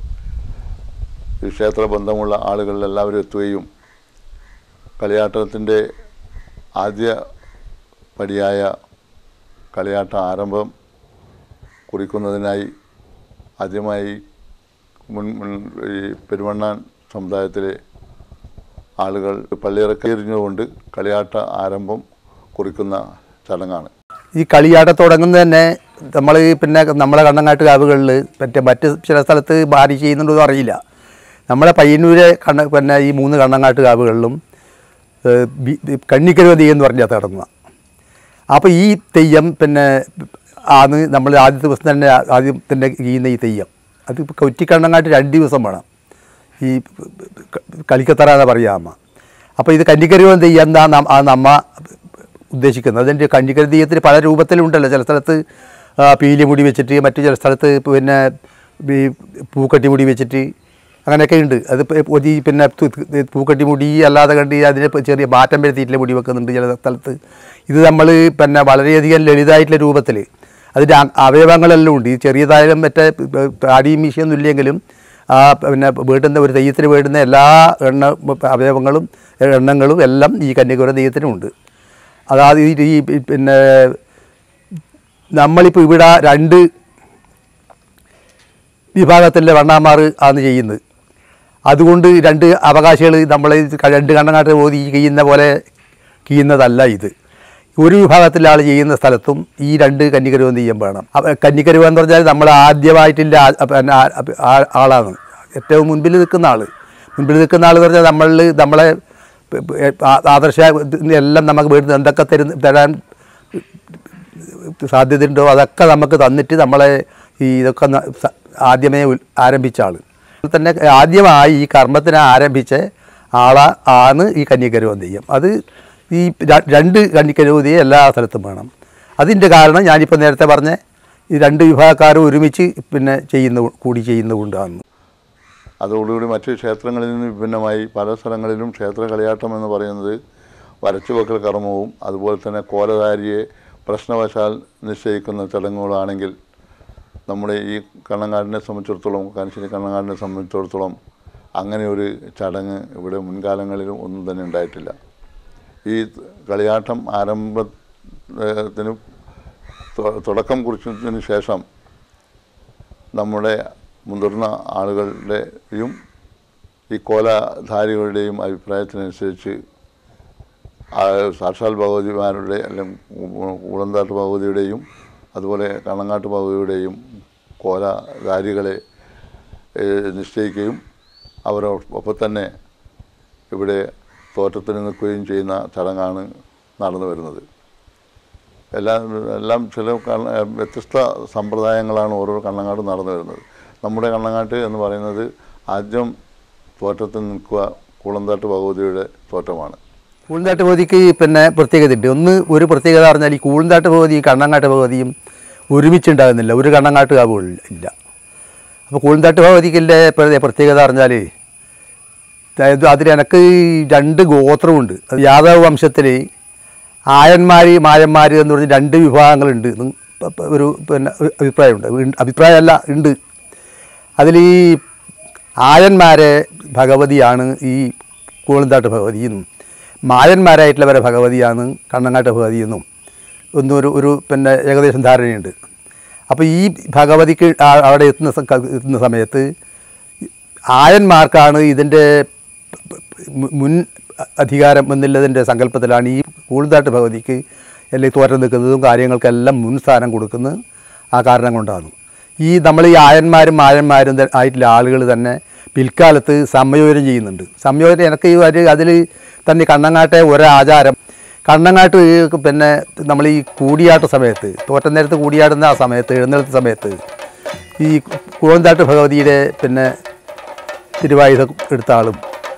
ഈ ക്ഷേത്ര ബന്ധമുള്ള ആളുകൾ എല്ലാവരും എത്തുകയും കളിയാട്ടത്തിൻ്റെ ആദ്യ പടിയായ കളിയാട്ട ആരംഭം കുറിക്കുന്നതിനായി ആദ്യമായി മുൻ മുൻ ഈ പെരുവണ്ണാൻ സമുദായത്തിലെ ആളുകൾ പള്ളിയിറക്കിയെറിഞ്ഞുകൊണ്ട് കളിയാട്ട ആരംഭം കുറിക്കുന്ന ചടങ്ങാണ് ഈ കളിയാട്ടം തുടങ്ങുന്നത് തന്നെ നമ്മൾ പിന്നെ നമ്മളെ കണ്ണങ്ങാട്ട് കാവുകളിൽ മറ്റേ മറ്റ് ചില സ്ഥലത്ത് ഭാരി ചെയ്യുന്നുണ്ടോ അറിയില്ല നമ്മളെ പയ്യന്നൂരെ കണ്ണ പിന്നെ ഈ മൂന്ന് കണ്ണങ്ങാട്ട് കാവുകളിലും ഏഹ്, ബി- ബി- കണ്ണിക്കരുവ തെയ്യം എന്ന് പറഞ്ഞാൽ നടന്ന അപ്പോൾ ഈ തെയ്യം പിന്നെ ആണ് നമ്മൾ ആദ്യ ദിവസം തന്നെ ആദ്യം തന്നെ ചെയ്യുന്ന ഈ തെയ്യം അത് ഇപ്പോൾ കൊറ്റിക്കണ്ണങ്ങാട്ട് രണ്ട് ദിവസം വേണം ഈ ക- കളിക്കത്തറ എന്ന് പറയാം അമ്മ അപ്പോൾ ഇത് കന്നിക്കരുവൻ തെയ്യം എന്താ നം- ആ നമ്മ ഉദ്ദേശിക്കുന്നത് അതിൻ്റെ കന്നിക്കരു തെയ്യത്തിന് പല രൂപത്തിലുണ്ടല്ലോ ചില സ്ഥലത്ത് ആ, പീലി മുടി വെച്ചിട്ട് മറ്റു ചില സ്ഥലത്ത് പിന്നെ ഈ പൂക്കട്ടി മുടി വെച്ചിട്ട് അങ്ങനെയൊക്കെ ഉണ്ട് അത് ഇപ്പൊ ഈ പിന്നെ തു- തു- പൂക്കട്ടി മുടി അല്ലാതെ കണ്ട് അതിന് ഇപ്പൊ ചെറിയ മാറ്റം വരുത്തിയിട്ടുള്ള മുടി വെക്കുന്നുണ്ട് ചില സ്ഥലത്ത് ഇത് നമ്മൾ പിന്നെ വളരെയധികം ലളിതമായിട്ടുള്ള രൂപത്തിൽ അതിൻ്റെ അ- അവയവങ്ങളെല്ലാം ഉണ്ട് ഈ ചെറിയതായാലും മറ്റേ താടിയും മീശയൊന്നും ഇല്ലെങ്കിലും ആ പിന്നെ വീട്ടുന്ന ഒരു തെയ്യത്തിന് വീടുന്ന എല്ലാ എണ്ണ അവയവങ്ങളും എണ്ണങ്ങളും എല്ലാം ഈ കന്യകുര തെയ്യത്തിനുമുണ്ട് അതായത് ഈ ഈ പിന്നെ നമ്മളിപ്പോൾ ഇവിടെ രണ്ട് വിഭാഗത്തിലെ വണ്ണാമാർ ആണ് ചെയ്യുന്നത് അതുകൊണ്ട് രണ്ട് അവകാശികൾ നമ്മൾ രണ്ട് കണ്ണങ്ങാട്ട് ഓതി ചെയ്യുന്ന പോലെ ചെയ്യുന്നതല്ല ഇത് ഒരു വിഭാഗത്തിലെ ആൾ ചെയ്യുന്ന സ്ഥലത്തും ഈ രണ്ട് കന്നിക്കരുവ് എന്ത് ചെയ്യാൻ വേണം അപ്പ- കന്നിക്കരുവ് എന്ന് പറഞ്ഞാൽ നമ്മൾ ആദ്യമായിട്ടില്ല ആ- പിന്നെ ആ- ആ- ആളാണ് ഏറ്റവും മുൻപിൽ നിൽക്കുന്ന ആൾ മുൻപിൽ നിൽക്കുന്ന ആൾ എന്ന് പറഞ്ഞാൽ നമ്മളിൽ നമ്മളെ പ- പ- ആ- ആദർശ ഇത് എല്ലാം നമുക്ക് വീട്ടിൽ എന്തൊക്കെ തരുന്ന തരാൻ സാധ്യതയുണ്ടോ അതൊക്കെ നമുക്ക് തന്നിട്ട് നമ്മളെ ഈ ഇതൊക്കെ ന- സ- ആദ്യമേ ഉൽ- ആരംഭിച്ച ആൾ തന്നെ ആദ്യമായി ഈ കർമ്മത്തിനെ ആരംഭിച്ച ആളാ ആണ് ഈ കന്യകരുവം തെയ്യം അത് ഈ ര- രണ്ട് കന്യകരുവതിയെ എല്ലാ സ്ഥലത്തും വേണം അതിൻ്റെ കാരണം ഞാനിപ്പോൾ നേരത്തെ പറഞ്ഞ ഈ രണ്ട് വിഭാഗക്കാരും ഒരുമിച്ച് പിന്നെ ചെയ്യുന്ന കൂടി ചെയ്യുന്നതുകൊണ്ടാണ് അതോടുകൂടി മറ്റ് ക്ഷേത്രങ്ങളിൽ നിന്ന് വിഭിന്നമായി പല സ്ഥലങ്ങളിലും ക്ഷേത്ര കളിയാട്ടം എന്ന് പറയുന്നത് വരച്ചുവെക്കൽ കർമ്മവും അതുപോലെ തന്നെ കോലധാരിയെ പ്രശ്നവശാൽ നിശ്ചയിക്കുന്ന ചടങ്ങുകളാണെങ്കിൽ നമ്മുടെ ഈ കണ്ണങ്ങാടിനെ സംബന്ധിച്ചിടത്തോളം കാനശ്ശേരി കണ്ണങ്ങാടിനെ സംബന്ധിച്ചിടത്തോളം അങ്ങനെ ഒരു ചടങ്ങ് ഇവിടെ മുൻകാലങ്ങളിലും ഒന്നും തന്നെ ഉണ്ടായിട്ടില്ല ഈ കളിയാട്ടം ആരംഭത്തിന് തൊ- തുടക്കം കുറിച്ചതിന് ശേഷം നമ്മുടെ മുതിർന്ന ആളുകളുടെയും ഈ കോലധാരികളുടെയും അഭിപ്രായത്തിനനുസരിച്ച് ആ സാക്ഷാൽ ഭഗവതിമാരുടെ അല്ലെങ്കിൽ കൂളന്താട്ട് ഭഗവതിയുടെയും അതുപോലെ കണ്ണങ്ങാട്ട് ഭഗവതിയുടെയും കോലധാരികളെ ഏഹ്, നിശ്ചയിക്കുകയും അവരൊപ്പം തന്നെ ഇവിടെ തോറ്റത്തിന് നിൽക്കുകയും ചെയ്യുന്ന ചടങ്ങാണ് നടന്നു വരുന്നത് എല്ലാം എല്ലാം ചില കണ്ണ- വ്യത്യസ്ത സമ്പ്രദായങ്ങളാണ് ഓരോ കണ്ണങ്ങാട്ടും നടന്നു വരുന്നത് നമ്മുടെ കണ്ണങ്ങാട്ട് എന്ന് പറയുന്നത് ആദ്യം തോറ്റത്തിൽ നിൽക്കുക കുളന്താട്ട് ഭഗവതിയുടെ തോറ്റമാണ് കൂളിന്താട്ട് ഭഗവതിക്ക് പിന്നെ പ്രത്യേകത ഉണ്ട് ഒന്ന് ഒരു പ്രത്യേകത പറഞ്ഞാൽ ഈ കൂളിന്താട്ട് ഭഗവതി കണ്ണങ്ങാട്ട് ഭഗവതിയും ഒരുമിച്ചുണ്ടാകുന്നില്ല ഒരു കണ്ണങ്ങാട്ട് കാവുകൾ ഇല്ല അപ്പോൾ കൂളിന്താട്ട് ഭഗവതിക്കിൻ്റെ പ്രത്യേകത പറഞ്ഞാൽ അതായത് അതിൽ എനിക്ക് രണ്ട് ഗോത്രമുണ്ട് അത് യാദവ വംശത്തിൽ ആയന്മാർ മായന്മാർ എന്ന് പറഞ്ഞ് രണ്ട് വിഭാഗങ്ങളുണ്ട് എന്ന് പ- പ- ഒരു പിന്നെ ഒരു അഭിപ്രായമുണ്ട് ഉണ്ട്- അഭിപ്രായമല്ല ഉണ്ട് അതിൽ ഈ ആയന്മാരെ ഭഗവതിയാണ് ഈ കൂളന്താട്ട് ഭഗവതി എന്നും മായന്മാരായിട്ടുള്ളവരെ ഭഗവതിയാണ് കണ്ണങ്ങാട്ട് ഭഗവതി എന്നും ഒന്നും ഒരു ഒരു പിന്നെ ഏകദേശം ധാരണയുണ്ട് അപ്പോൾ ഈ ഭഗവതിക്ക് ആ- അവിടെ എത്തുന്ന സ- ക- എത്തുന്ന സമയത്ത് ആയന്മാർക്കാണ് ഇതിൻ്റെ മു- മുൻ അധികാരം എന്നുള്ളതിൻ്റെ സങ്കല്പത്തിലാണ് ഈ കൂളുതാട്ട് ഭഗവതിക്ക് അല്ലെങ്കിൽ തോറ്റം നിൽക്കുന്നതും കാര്യങ്ങൾക്കെല്ലാം മുൻ സ്ഥാനം കൊടുക്കുന്നത് ആ കാരണം കൊണ്ടാണ് ഈ നമ്മൾ ഈ ആയന്മാരും മായന്മാരും ത- ആയിട്ടുള്ള ആളുകൾ തന്നെ പിൽക്കാലത്ത് സംയോജനം ചെയ്യുന്നുണ്ട് സംയോജനം എനിക്ക് ഈ ഒരു അതിൽ തന്നെ കണ്ണങ്ങാട്ടെ ഒരാചാരം കണ്ണങ്ങാട്ട് ഈ പിന്നെ നമ്മൾ ഈ കൂടിയാട്ട സമയത്ത് തോറ്റം നേരത്ത് കൂടിയാടുന്ന ആ സമയത്ത് എഴുന്നേൽത്ത സമയത്ത് ഈ കുളന്താട്ട് ഭഗവതിയുടെ പിന്നെ തിരുവായുധം എടുത്ത ആളും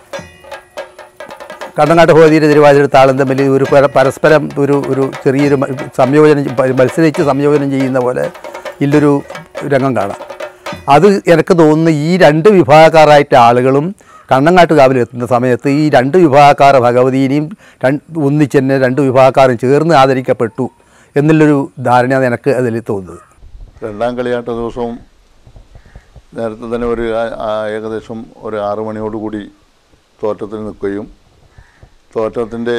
കണ്ണങ്ങാട്ട് ഭഗവതിയുടെ തിരുവാതിര എടുത്ത ആളും തമ്മിൽ ഒരു പര- പരസ്പരം ഒരു ഒരു ചെറിയൊരു മ- സംയോജനം പ- മത്സരിച്ച് സംയോജനം ചെയ്യുന്ന പോലെ ഇല്ലൊരു രംഗം കാണാം അത് എനിക്ക് തോന്നുന്നു ഈ രണ്ട് വിഭാഗക്കാരായിട്ട് ആളുകളും കണ്ണങ്ങാട്ട് കാവിൽ എത്തുന്ന സമയത്ത് ഈ രണ്ട് വിഭാഗക്കാർ ഭഗവതിനെയും രണ്ട് ഒന്നിച്ചെന്നെ രണ്ട് വിഭാഗക്കാരും ചേർന്ന് ആദരിക്കപ്പെട്ടു എന്നുള്ളൊരു ധാരണയാണ് എനിക്ക് അതിൽ തോന്നുന്നത് രണ്ടാം കളിയാട്ട ദിവസവും നേരത്തെ തന്നെ ഒരു ആ- ആ- ഏകദേശം ഒരു ആറ് മണിയോടുകൂടി തോറ്റത്തിൽ നിൽക്കുകയും തോറ്റത്തിൻ്റെ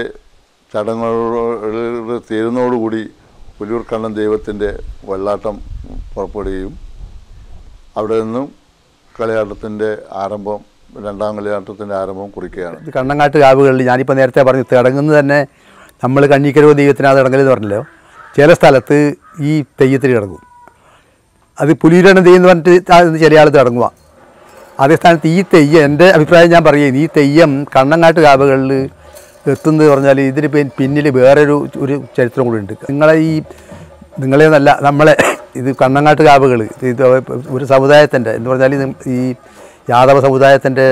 ചടങ്ങുകൾ തീരുന്നതോടുകൂടി പുലിയൂർക്കണ്ണൻ ദൈവത്തിൻ്റെ വെള്ളാട്ടം പുറപ്പെടുകയും അവിടെ നിന്നും കളിയാട്ടത്തിൻ്റെ ആരംഭം രണ്ടാം കളിയാട്ടത്തിൻ്റെ ആരംഭം കുറിക്കുകയാണ് ഇത് കണ്ണങ്ങാട്ട് കാവുകളിൽ ഞാനിപ്പോൾ നേരത്തെ പറഞ്ഞു തിടങ്ങുന്നത് തന്നെ നമ്മൾ കഞ്ഞിക്കരവ് ദൈവത്തിനകത്ത് ഇടങ്ങലെന്ന് പറഞ്ഞല്ലോ ചില സ്ഥലത്ത് ഈ തെയ്യത്തിൽ കിടങ്ങും അത് പുലിയുടെ തെയ്യം എന്ന് പറഞ്ഞിട്ട് ആ ചില ആൾ തുടങ്ങുക അതേ സ്ഥാനത്ത് ഈ തെയ്യം എൻ്റെ അഭിപ്രായം ഞാൻ പറയുന്നത് ഈ തെയ്യം കണ്ണങ്ങാട്ട് കാവുകളിൽ എത്തുന്നത് പറഞ്ഞാൽ ഇതിന് പിൻ- പിന്നിൽ വേറൊരു ഒരു ചരിത്രം കൂടി ഉണ്ട് നിങ്ങളെ ഈ നിങ്ങളെ നല്ല നമ്മളെ ഇത് കണ്ണങ്ങാട്ട് കാവുകൾ ഇത് ഒരു സമുദായത്തിൻ്റെ എന്ന് പറഞ്ഞാൽ ഇത് ഈ യാദവ സമുദായത്തിൻ്റെ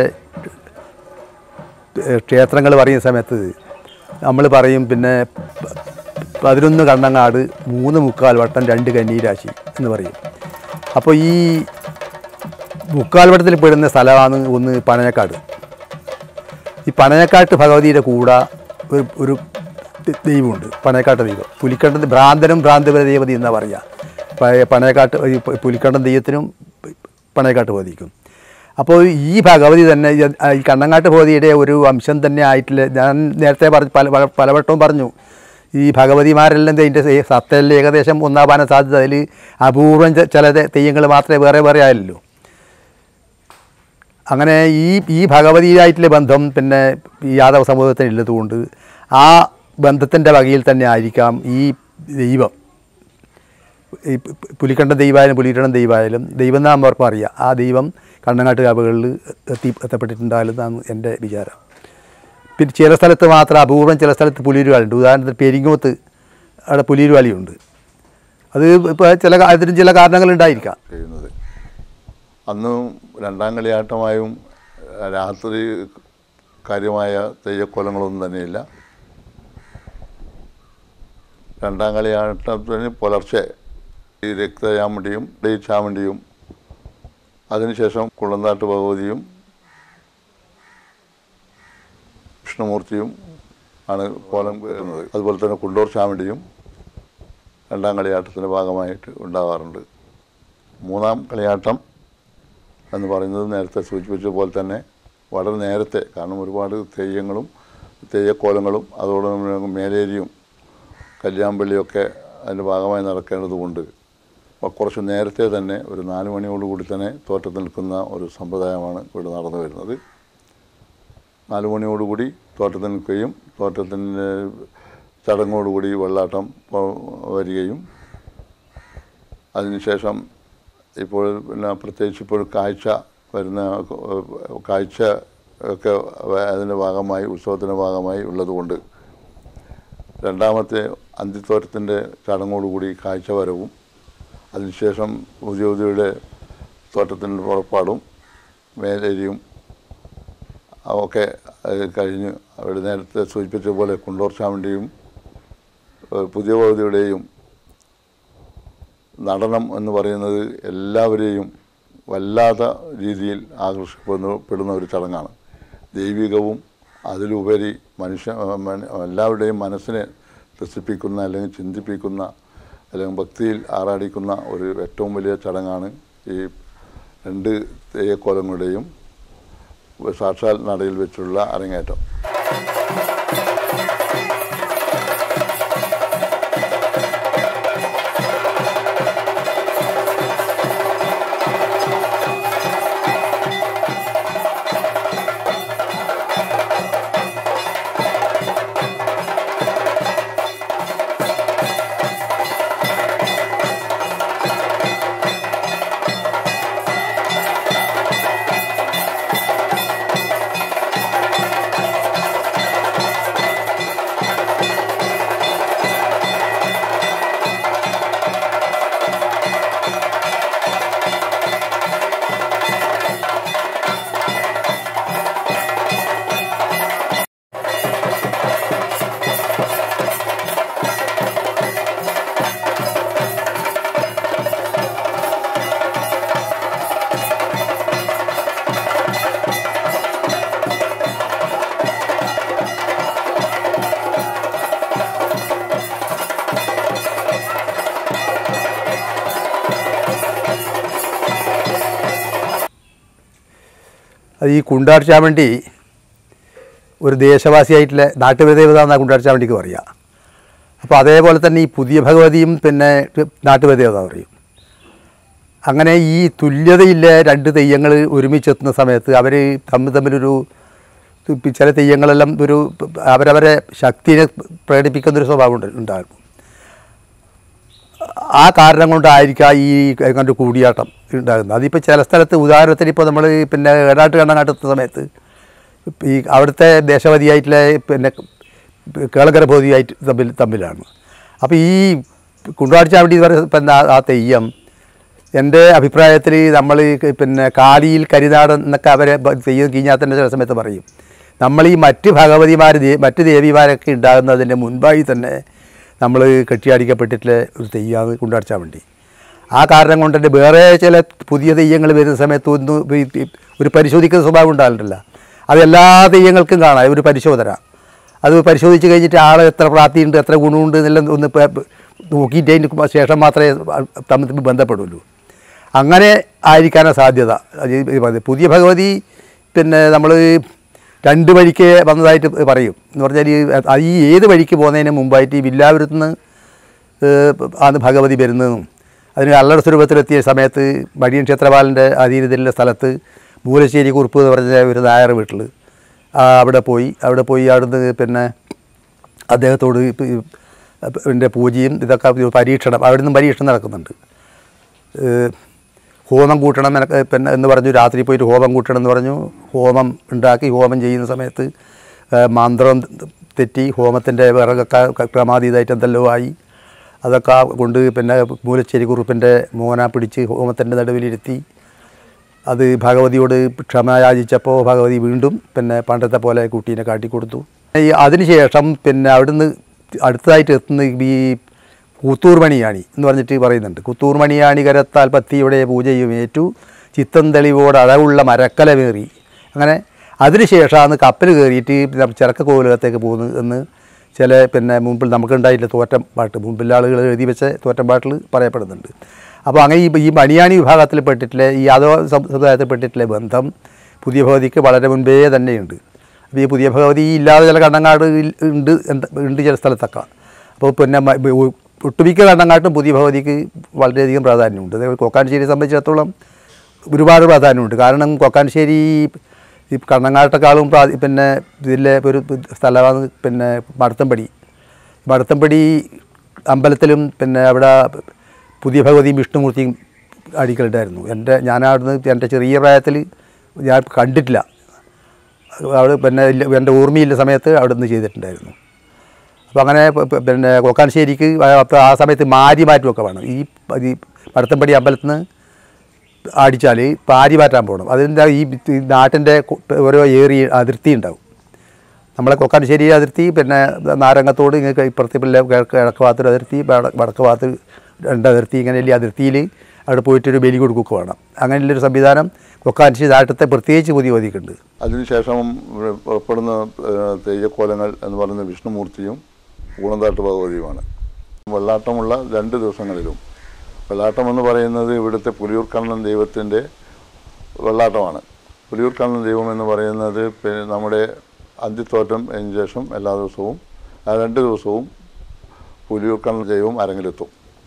ക്ഷേത്രങ്ങൾ പറയുന്ന സമയത്ത് നമ്മൾ പറയും പിന്നെ പ- പതിനൊന്ന് കണ്ണങ്ങാട് മൂന്ന് മുക്കാൽ വട്ടം രണ്ട് കന്നീരാശി എന്ന് പറയും അപ്പോൾ ഈ മുക്കാൽ വട്ടത്തിൽ പെടുന്ന സ്ഥലമാണ് ഒന്ന് പനയക്കാട് ഈ പനയക്കാട്ട് ഭഗവതിയുടെ കൂടെ ഒരു ഒരു ദ- ദൈവമുണ്ട് പനയക്കാട്ട് ദൈവം പുലിക്കണ്ടൻ ഭ്രാന്തനും ഭ്രാന്തപര ദേവതി എന്നാ പറയുക പ- പനയക്കാട്ട് ഈ പ- പുലിക്കണ്ടൻ ദൈവത്തിനും പനയക്കാട്ട് ഭഗവതിക്കും അപ്പോൾ ഈ ഭഗവതി തന്നെ ഈ- ഈ കണ്ണങ്ങാട്ട് ഭഗവതിയുടെ ഒരു അംശം തന്നെ ആയിട്ടില്ല ഞാൻ നേരത്തെ പറഞ്ഞ് പല പല- പലവട്ടവും പറഞ്ഞു ഈ ഭഗവതിമാരെല്ലാം ഇതിൻ്റെ സത്തലിൽ ഏകദേശം ഒന്നാവാൻ സാധ്യത അതിൽ അപൂർവം ച- ചില തെയ്യങ്ങൾ മാത്രമേ വേറെ വേറെ ആയല്ലോ അങ്ങനെ ഈ ഈ ഭഗവതിയായിട്ടുള്ള ബന്ധം പിന്നെ ഈ യാദവ സമൂഹത്തിന് ഉള്ളതുകൊണ്ട് ആ ബന്ധത്തിൻ്റെ വകയിൽ തന്നെ ആയിരിക്കാം ഈ ദൈവം ഈ പു- പു- പുലിക്കണ്ടൻ ദൈവമായാലും പുലിക്കണ്ടൻ ദൈവമായാലും ദൈവം നാം അവർക്ക് അറിയാം ആ ദൈവം കണ്ണങ്ങാട്ട് കാവുകളിൽ എത്തി എത്തപ്പെട്ടിട്ടുണ്ടായാലെന്നാണ് എൻ്റെ വിചാരം പിന്നെ ചില സ്ഥലത്ത് മാത്രം അപൂർവം ചില സ്ഥലത്ത് പുലിരുവാളുണ്ട് ഉദാഹരണത്തിന് പെരിങ്ങോത്ത് അവിടെ പുലിരുവാളിയുണ്ട് അത് ഇപ്പോൾ ചില കാ- അതിന് ചില കാരണങ്ങളുണ്ടായിരിക്കാം ചെയ്യുന്നത് അന്ന് രണ്ടാം കളിയാട്ടമായും ഏഹ്, രാത്രി കാര്യമായ തെയ്യക്കോലങ്ങളൊന്നും തന്നെയില്ല രണ്ടാം കളിയാട്ടത്തിന് പുലർച്ചെ ഈ രക്തചാമണ്ടിയും ഡേ ചാമണ്ടിയും അതിനുശേഷം കുളന്താട്ട് ഭഗവതിയും വിഷ്ണുമൂർത്തിയും ആണ് കോലം കയറുന്നത് അതുപോലെ തന്നെ കുണ്ടൂർ ചാമണ്ടിയും രണ്ടാം കളിയാട്ടത്തിൻ്റെ ഭാഗമായിട്ട് ഉണ്ടാകാറുണ്ട് മൂന്നാം കളിയാട്ടം എന്ന് പറയുന്നത് നേരത്തെ സൂചിപ്പിച്ച പോലെ തന്നെ വളരെ നേരത്തെ കാരണം ഒരുപാട് തെയ്യങ്ങളും തെയ്യക്കോലങ്ങളും അതോടൊപ്പം മേലേരിയും കല്യാമ്പള്ളിയൊക്കെ അതിൻ്റെ ഭാഗമായി നടക്കേണ്ടതുകൊണ്ട് അപ്പോൾ കുറച്ച് നേരത്തെ തന്നെ ഒരു നാല് മണിയോടുകൂടി തന്നെ തോറ്റത്ത് നിൽക്കുന്ന ഒരു സമ്പ്രദായമാണ് ഇവിടെ നടന്നു വരുന്നത് നാല് മണിയോടുകൂടി തോറ്റത്ത് നിൽക്കുകയും തോറ്റത്തിൻ്റെ ചടങ്ങോടുകൂടി വെള്ളാട്ടം പോ- വരികയും അതിനുശേഷം ഇപ്പോൾ പിന്നെ പ്രത്യേകിച്ച് ഇപ്പോൾ കാഴ്ച വരുന്ന ഏഹ്, കാഴ്ച ഒക്കെ വ- അതിൻ്റെ ഭാഗമായി ഉത്സവത്തിൻ്റെ ഭാഗമായി ഉള്ളതുകൊണ്ട് രണ്ടാമത്തെ അന്തിത്തോറ്റത്തിൻ്റെ ചടങ്ങോടുകൂടി കാഴ്ച വരവും അതിനുശേഷം ഉദ്യോഗിയുടെ തോറ്റത്തിൻ്റെ പുറപ്പാടും മേലേരിയും ഒക്കെ അത് കഴിഞ്ഞ് അവിടെ നേരത്തെ സൂചിപ്പിച്ച പോലെ കുണ്ടോർ ചാമണ്ടിയും ഏഹ്, പുതിയ ഭൗതിയുടെയും നടനം എന്ന് പറയുന്നത് എല്ലാവരെയും വല്ലാത്ത രീതിയിൽ ആകർഷിക്കപ്പെടുന്ന പെടുന്ന ഒരു ചടങ്ങാണ് ദൈവികവും അതിലുപരി മനുഷ്യ മന- എല്ലാവരുടെയും മനസ്സിനെ ത്രസിപ്പിക്കുന്ന അല്ലെങ്കിൽ ചിന്തിപ്പിക്കുന്ന അല്ലെങ്കിൽ ഭക്തിയിൽ ആറാടിക്കുന്ന ഒരു ഏറ്റവും വലിയ ചടങ്ങാണ് ഈ രണ്ട് തെയ്യക്കോലങ്ങളുടെയും സാക്ഷാൽ നടയിൽ വെച്ചുള്ള അരങ്ങേറ്റം അത് ഈ കുണ്ടാട് ചാമണ്ടി ഒരു ദേശവാസിയായിട്ടുള്ള നാട്ടുപരദേവത എന്നാണ് കുണ്ടാട് ചാമണ്ടിക്ക് പറയുക അപ്പോൾ അതേപോലെ തന്നെ ഈ പുതിയ ഭഗവതിയും പിന്നെ നാട്ടുപരദേവത പറയും അങ്ങനെ ഈ തുല്യതയില്ല രണ്ട് തെയ്യങ്ങൾ ഒരുമിച്ചെത്തുന്ന സമയത്ത് അവർ തമ്മിൽ തമ്മിലൊരു ചില തെയ്യങ്ങളെല്ലാം ഒരു അവരവരെ ശക്തിയെ പ്രകടിപ്പിക്കുന്നൊരു സ്വഭാവം ഉണ്ട് ഉണ്ടാകും ആ കാരണം കൊണ്ടായിരിക്കാം ഈ കണ്ട് കൂടിയാട്ടം ഉണ്ടാകുന്നത് അതിപ്പോൾ ചില സ്ഥലത്ത് ഉദാഹരണത്തിന് ഇപ്പോൾ നമ്മൾ പിന്നെ ഏടാട്ട് കണ്ണങ്ങാട്ടെത്തുന്ന സമയത്ത് ഈ അവിടുത്തെ ദേശപതിയായിട്ടുള്ള പിന്നെ കേളകര ബോധിയായിട്ട് തമ്മിൽ തമ്മിലാണ് അപ്പോൾ ഈ കുണ്ടാടിച്ചാവടി എന്ന് പറയുന്ന പിന്നെ ആ- ആ തെയ്യം എൻ്റെ അഭിപ്രായത്തിൽ നമ്മൾ പിന്നെ കാലിയിൽ കരിനാടൻ എന്നൊക്കെ അവരെ ബ- തെയ്യം കീഞ്ഞാത്തൻ്റെ ചില സമയത്ത് പറയും നമ്മൾ ഈ മറ്റ് ഭഗവതിമാർ ദേ- മറ്റ് ദേവിമാരൊക്കെ ഉണ്ടാകുന്നതിൻ്റെ മുൻപായി തന്നെ നമ്മൾ കെട്ടിയാടിക്കപ്പെട്ടിട്ടുള്ള ഒരു തെയ്യമാണ് കുണ്ടാടിച്ചാവണ്ടി ആ കാരണം കൊണ്ട് തന്നെ വേറെ ചില പുതിയ തെയ്യങ്ങൾ വരുന്ന സമയത്ത് ഒന്ന് ഈ- ഈ ഒരു പരിശോധിക്കുന്ന സ്വഭാവം ഉണ്ടാകുന്നുണ്ടല്ലോ അത് എല്ലാ തെയ്യങ്ങൾക്കും കാണാം ഒരു പരിശോധന അത് പരിശോധിച്ച് കഴിഞ്ഞിട്ട് ആൾ എത്ര പ്രാപ്തിയുണ്ട് എത്ര ഗുണമുണ്ട് എന്നെല്ലാം ഒന്ന് പ- നോക്കിയിട്ട് അതിന് ശേഷം മാത്രമേ തമ്മിൽ തമ്മിൽ ബന്ധപ്പെടുള്ളൂ അങ്ങനെ ആയിരിക്കാനാണ് സാധ്യത അത് ഈ പറഞ്ഞത്. പുതിയ ഭഗവതി പിന്നെ നമ്മൾ രണ്ട് വഴിക്ക് വന്നതായിട്ട് പറയും എന്ന് പറഞ്ഞാൽ ഈ അത് ഈ ഏത് വഴിക്ക് പോകുന്നതിന് മുമ്പായിട്ട് ഈ വില്ലാപുരത്ത് നിന്ന് ആണ് ഭഗവതി വരുന്നതെന്നും അതിന് അല്ലട സ്വരൂപത്തിലെത്തിയ സമയത്ത് മടിയൻ ക്ഷേത്രപാലൻ്റെ അധീനതയിലുള്ള സ്ഥലത്ത് മൂലശ്ശേരി കുറുപ്പ് എന്ന് പറഞ്ഞ ഒരു നായർ വീട്ടിൽ അവിടെ പോയി അവിടെ പോയി അവിടുന്ന് പിന്നെ അദ്ദേഹത്തോട് ഇപ്പ- ഈ എൻ്റെ പൂജയും ഇതൊക്കെ ഒരു പരീക്ഷണം അവിടെ നിന്നും പരീക്ഷണം നടക്കുന്നുണ്ട് ഏഹ് ഹോമം കൂട്ടണം എനക്ക് പിന്നെ എന്ന് പറഞ്ഞു രാത്രി പോയിട്ട് ഹോമം കൂട്ടണം എന്ന് പറഞ്ഞു ഹോമം ഉണ്ടാക്കി ഹോമം ചെയ്യുന്ന സമയത്ത് ഏഹ് മന്ത്രം തെറ്റി ഹോമത്തിൻ്റെ വിറകൊക്കെ ക- ക്രമാതീതമായിട്ട് എന്തെല്ലോ ആയി അതൊക്കെ കൊണ്ട് പിന്നെ മൂലശ്ശേരി കുറുപ്പിൻ്റെ മോന പിടിച്ച് ഹോമത്തിൻ്റെ നടുവിലിരുത്തി അത് ഭഗവതിയോട് ക്ഷമ യാചിച്ചപ്പോൾ ഭഗവതി വീണ്ടും പിന്നെ പണ്ടത്തെ പോലെ കുട്ടീനെ കാട്ടിക്കൊടുത്തു ഈ അതിനുശേഷം പിന്നെ അവിടുന്ന് അടുത്തതായിട്ട് എത്തുന്ന ഈ കൂത്തൂർ മണിയാണി എന്ന് പറഞ്ഞിട്ട് പറയുന്നുണ്ട് കൂത്തൂർ മണിയാണി കരത്താൽ പത്തിയുടെ പൂജയും ഏറ്റു ചിത്തം തെളിവോട് അളവുള്ള മരക്കലമേറി അങ്ങനെ അതിനുശേഷമാണ് കപ്പൽ കയറിയിട്ട് ചിറക്ക കോവിലകത്തേക്ക് പോകുന്നത് എന്ന് ചില പിന്നെ മുമ്പിൽ നമുക്കുണ്ടായിട്ടില്ല തോറ്റം പാട്ട് മുമ്പിൽ ആളുകൾ എഴുതി വെച്ച തോറ്റം പാട്ടിൽ പറയപ്പെടുന്നുണ്ട് അപ്പോൾ അങ്ങനെ ഈ ഈ മണിയാണി വിഭാഗത്തിൽ പെട്ടിട്ടുള്ള ഈ യാദവ സം- സമുദായത്തിൽ പെട്ടിട്ടുള്ള ബന്ധം പുതിയ ഭഗവതിക്ക് വളരെ മുൻപേ തന്നെയുണ്ട് അപ്പോൾ ഈ പുതിയ ഭഗവതി ഇല്ലാതെ ചില കണ്ണങ്ങാട് ഇൽ- ഉണ്ട് എന്ത- ഉണ്ട് ചില സ്ഥലത്തൊക്കെ അപ്പോൾ പിന്നെ മ- ഒ- ഒട്ടുമിക്ക കണ്ണങ്ങാട്ടും പുതിയ ഭഗവതിക്ക് വളരെയധികം പ്രാധാന്യമുണ്ട് അതേപോലെ കൊക്കാനശ്ശേരിയെ സംബന്ധിച്ചിടത്തോളം ഒരുപാട് പ്രാധാന്യമുണ്ട് കാരണം കൊക്കാനശ്ശേരി ഈ കണ്ണങ്ങാട്ടേക്കാളും പ്രാ- പിന്നെ ഇതിലെ ഒരു സ്ഥലമാണ് പിന്നെ മടത്തമ്പടി മടത്തമ്പടി അമ്പലത്തിലും പിന്നെ അവിടെ പുതിയ ഭഗവതിയും വിഷ്ണുമൂർത്തിയും അടിക്കലുണ്ടായിരുന്നു എൻ്റെ ഞാനവിടുന്ന് എൻ്റെ ചെറിയ പ്രായത്തിൽ ഞാൻ കണ്ടിട്ടില്ല അവിടെ പിന്നെ ഇല്ല- എൻ്റെ ഓർമ്മയില്ല സമയത്ത് അവിടെ നിന്ന് ചെയ്തിട്ടുണ്ടായിരുന്നു അപ്പോൾ അങ്ങനെ പ- പ- പിന്നെ കൊക്കാനശ്ശേരിക്ക് അപ്പോൾ ആ സമയത്ത് മാരി മാറ്റുമൊക്കെ വേണം ഈ പ- ഈ പടത്തമ്പടി അമ്പലത്തിൽ നിന്ന് അടിച്ചാൽ പാരി മാറ്റാൻ പോകണം അതിൻ്റെ ഈ ഈ നാട്ടിൻ്റെ കൊ- ഓരോ ഏരിയ അതിർത്തി ഉണ്ടാവും നമ്മളെ കൊക്കാനശ്ശേരി അതിർത്തി പിന്നെ നാരങ്ങത്തോട് ഇങ്ങനെ ഇപ്പുറത്തെ പിന്നെ കിഴക്ക് കിഴക്ക് ഭാഗത്തൊരു അതിർത്തി വട- വടക്ക് ഭാഗത്ത് രണ്ട് അതിർത്തി ഇങ്ങനെ വലിയ അതിർത്തിയിൽ അവിടെ പോയിട്ടൊരു ബലി കൊടുക്കുകയൊക്കെ വേണം അങ്ങനെയുള്ളൊരു സംവിധാനം കൊക്കാനശ്ശേരി നാട്ടത്തെ പ്രത്യേകിച്ച് പുതിയ ഒതിക്കുണ്ട് അതിനുശേഷം ഇവിടെ പുറപ്പെടുന്ന ഏഹ്, തെയ്യക്കോലങ്ങൾ എന്ന് പറയുന്ന വിഷ്ണുമൂർത്തിയും പൂളന്താട്ട് ഭഗവതിയുമാണ് വെള്ളാട്ടമുള്ള രണ്ട് ദിവസങ്ങളിലും വെള്ളാട്ടം എന്ന് പറയുന്നത് ഇവിടുത്തെ പുലിയൂർ കണ്ണൻ ദൈവത്തിൻ്റെ വെള്ളാട്ടമാണ് പുലിയൂർ കണ്ണൻ ദൈവം എന്ന് പറയുന്നത് പിന്നെ നമ്മുടെ അന്തിത്തോറ്റം അതിന് ശേഷം എല്ലാ ദിവസവും ആ രണ്ട് ദിവസവും പുലിയൂർ കണ്ണൻ ദൈവം അരങ്ങിലെത്തും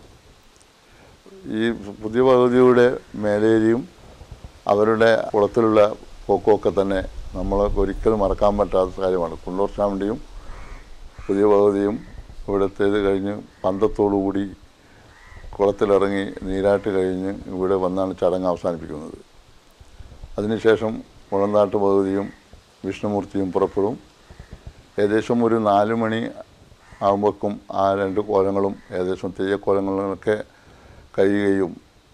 ഈ പുതിയ ഭഗവതിയുടെ മേലേരിയും അവരുടെ കുളത്തിലുള്ള പോക്കുമൊക്കെ തന്നെ നമ്മൾ ഒരിക്കലും മറക്കാൻ പറ്റാത്ത കാര്യമാണ് കുണ്ടൂർ ചാമണ്ടിയും പുതിയ ഭഗവതിയും ഇവിടുത്തേത് കഴിഞ്ഞ് പന്തത്തോടുകൂടി കുളത്തിലിറങ്ങി നീരാട്ട് കഴിഞ്ഞ് ഇവിടെ വന്നാണ് ചടങ്ങ് അവസാനിപ്പിക്കുന്നത് അതിനുശേഷം മുളന്താട്ട് ഭഗവതിയും വിഷ്ണുമൂർത്തിയും പുറപ്പെടും ഏകദേശം ഒരു നാല് മണി ആകുമ്പോഴേക്കും ആ രണ്ട് കോലങ്ങളും ഏകദേശം തെയ്യക്കോലങ്ങളൊക്കെ കഴിയുകയും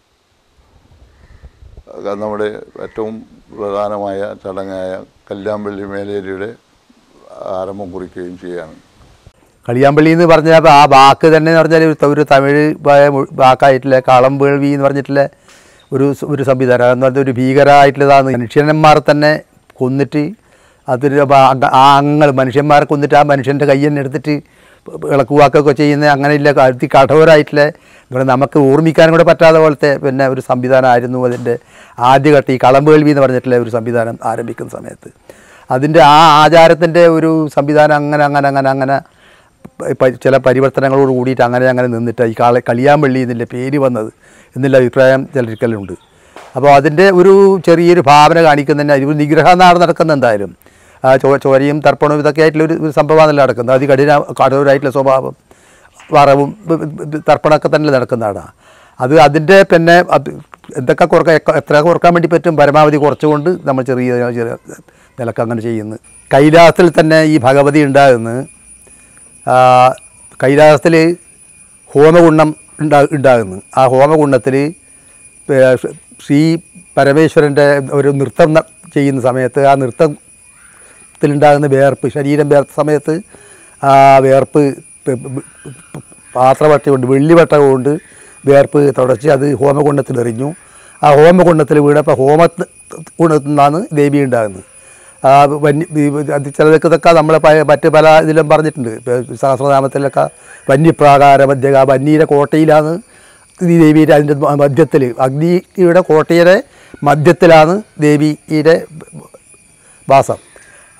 അത് നമ്മുടെ ഏറ്റവും പ്രധാനമായ ചടങ്ങായ കല്യാമ്പള്ളി മേലേരിയുടെ ആരംഭം കുറിക്കുകയും ചെയ്യുകയാണ് കളിയാമ്പള്ളി എന്ന് പറഞ്ഞാൽ ആ വാക്ക് തന്നെ എന്ന് പറഞ്ഞാൽ ഒരു ത- ഒരു തമിഴ് വായ- വാക്കായിട്ടുള്ള കളംവേൾവി എന്ന് പറഞ്ഞിട്ടുള്ള ഒരു സ- ഒരു സംവിധാനം എന്ന് പറഞ്ഞാൽ ഒരു ഭീകരമായിട്ടുള്ളതാണ് മനുഷ്യന്മാരെ തന്നെ കൊന്നിട്ട് അതൊരു അപ്പ- അങ്ക- ആ അങ്ങൾ മനുഷ്യന്മാരെ കൊന്നിട്ട് ആ മനുഷ്യൻ്റെ കൈ തന്നെ എടുത്തിട്ട് ഇളക്കുവാക്കൊക്കെ ചെയ്യുന്ന അങ്ങനെയില്ല അതി കഠോരമായിട്ടുള്ള ഇവിടെ നമുക്ക് ഓർമ്മിക്കാനും കൂടെ പറ്റാത്ത പോലത്തെ പിന്നെ ഒരു സംവിധാനമായിരുന്നു അതിൻ്റെ ആദ്യഘട്ടം ഈ കളംവേൾവി എന്ന് പറഞ്ഞിട്ടുള്ള ഒരു സംവിധാനം ആരംഭിക്കുന്ന സമയത്ത് അതിൻ്റെ ആ ആചാരത്തിൻ്റെ ഒരു സംവിധാനം അങ്ങനെ അങ്ങനെ അങ്ങനെ അങ്ങനെ പ- ചില പരിവർത്തനങ്ങളോട് കൂടിയിട്ട് അങ്ങനെ അങ്ങനെ നിന്നിട്ട് ഈ കാള കളിയാമ്പള്ളി എന്നുള്ള പേര് വന്നത് എന്നുള്ള അഭിപ്രായം ചിലർക്കെല്ലാം അപ്പോൾ അതിൻ്റെ ഒരു ചെറിയൊരു ഭാവന കാണിക്കുന്നതിന് ഒരു നിഗ്രഹ നാട് നടക്കുന്ന എന്തായാലും ആ ചോ ചോരയും തർപ്പണവും ഇതൊക്കെ ആയിട്ടുള്ള ഒരു ഒരു സംഭവമാണല്ലോ നടക്കുന്നത് അതി കഠിന കഠോരമായിട്ടുള്ള സ്വഭാവം വറവും ബ- ബ- ബ- തർപ്പണമൊക്കെ തന്നെ നടക്കുന്നതാണ് അത് അതിൻ്റെ പിന്നെ അത് എന്തൊക്കെ കുറക്കാൻ എക്ക- എത്ര കുറക്കാൻ വേണ്ടി പറ്റും പരമാവധി കുറച്ചുകൊണ്ട് നമ്മൾ ചെറിയ ചെറിയ നിലക്ക് അങ്ങനെ ചെയ്യുന്നു കൈലാസത്തിൽ തന്നെ ഈ ഭഗവതി ഉണ്ടാകുന്നത് കൈലാസത്തിൽ ഹോമകുണ്ഡം ഉണ്ടാ ഉണ്ടാകുന്നു ആ ഹോമകുണ്ഡത്തിൽ ശ്രീ പരമേശ്വരൻ്റെ ഒരു നൃത്തം ന- ചെയ്യുന്ന സമയത്ത് ആ നൃത്തത്തിലുണ്ടാകുന്ന വേർപ്പ് ശരീരം വേർത്ത സമയത്ത് ആ വേർപ്പ് പ- പ- പ- പാത്രവട്ട കൊണ്ട് വെള്ളിവട്ട കൊണ്ട് വേർപ്പ് തുടച്ച് അത് ഹോമകുണ്ഡത്തിൽ എറിഞ്ഞു ആ ഹോമകുണ്ഡത്തിൽ വീണപ്പോൾ ഹോമ കുണ്ടത്തിൽ നിന്നാണ് ദേവി ഉണ്ടാകുന്നത് ആ വന്യ ഈ അത് ചിലതൊക്കെ ഇതൊക്കെ നമ്മളെ പ- മറ്റ് പല ഇതിലും പറഞ്ഞിട്ടുണ്ട് ഇപ്പോൾ സഹസ്രനാമത്തിലൊക്കെ വന്യപ്രാകാര മധ്യക വന്യയുടെ കോട്ടയിലാണ് ഈ ദേവിയുടെ അതിൻ്റെ മധ്യത്തിൽ അഗ്നിയുടെ കോട്ടയുടെ മധ്യത്തിലാണ് ദേവിയുടെ വാസം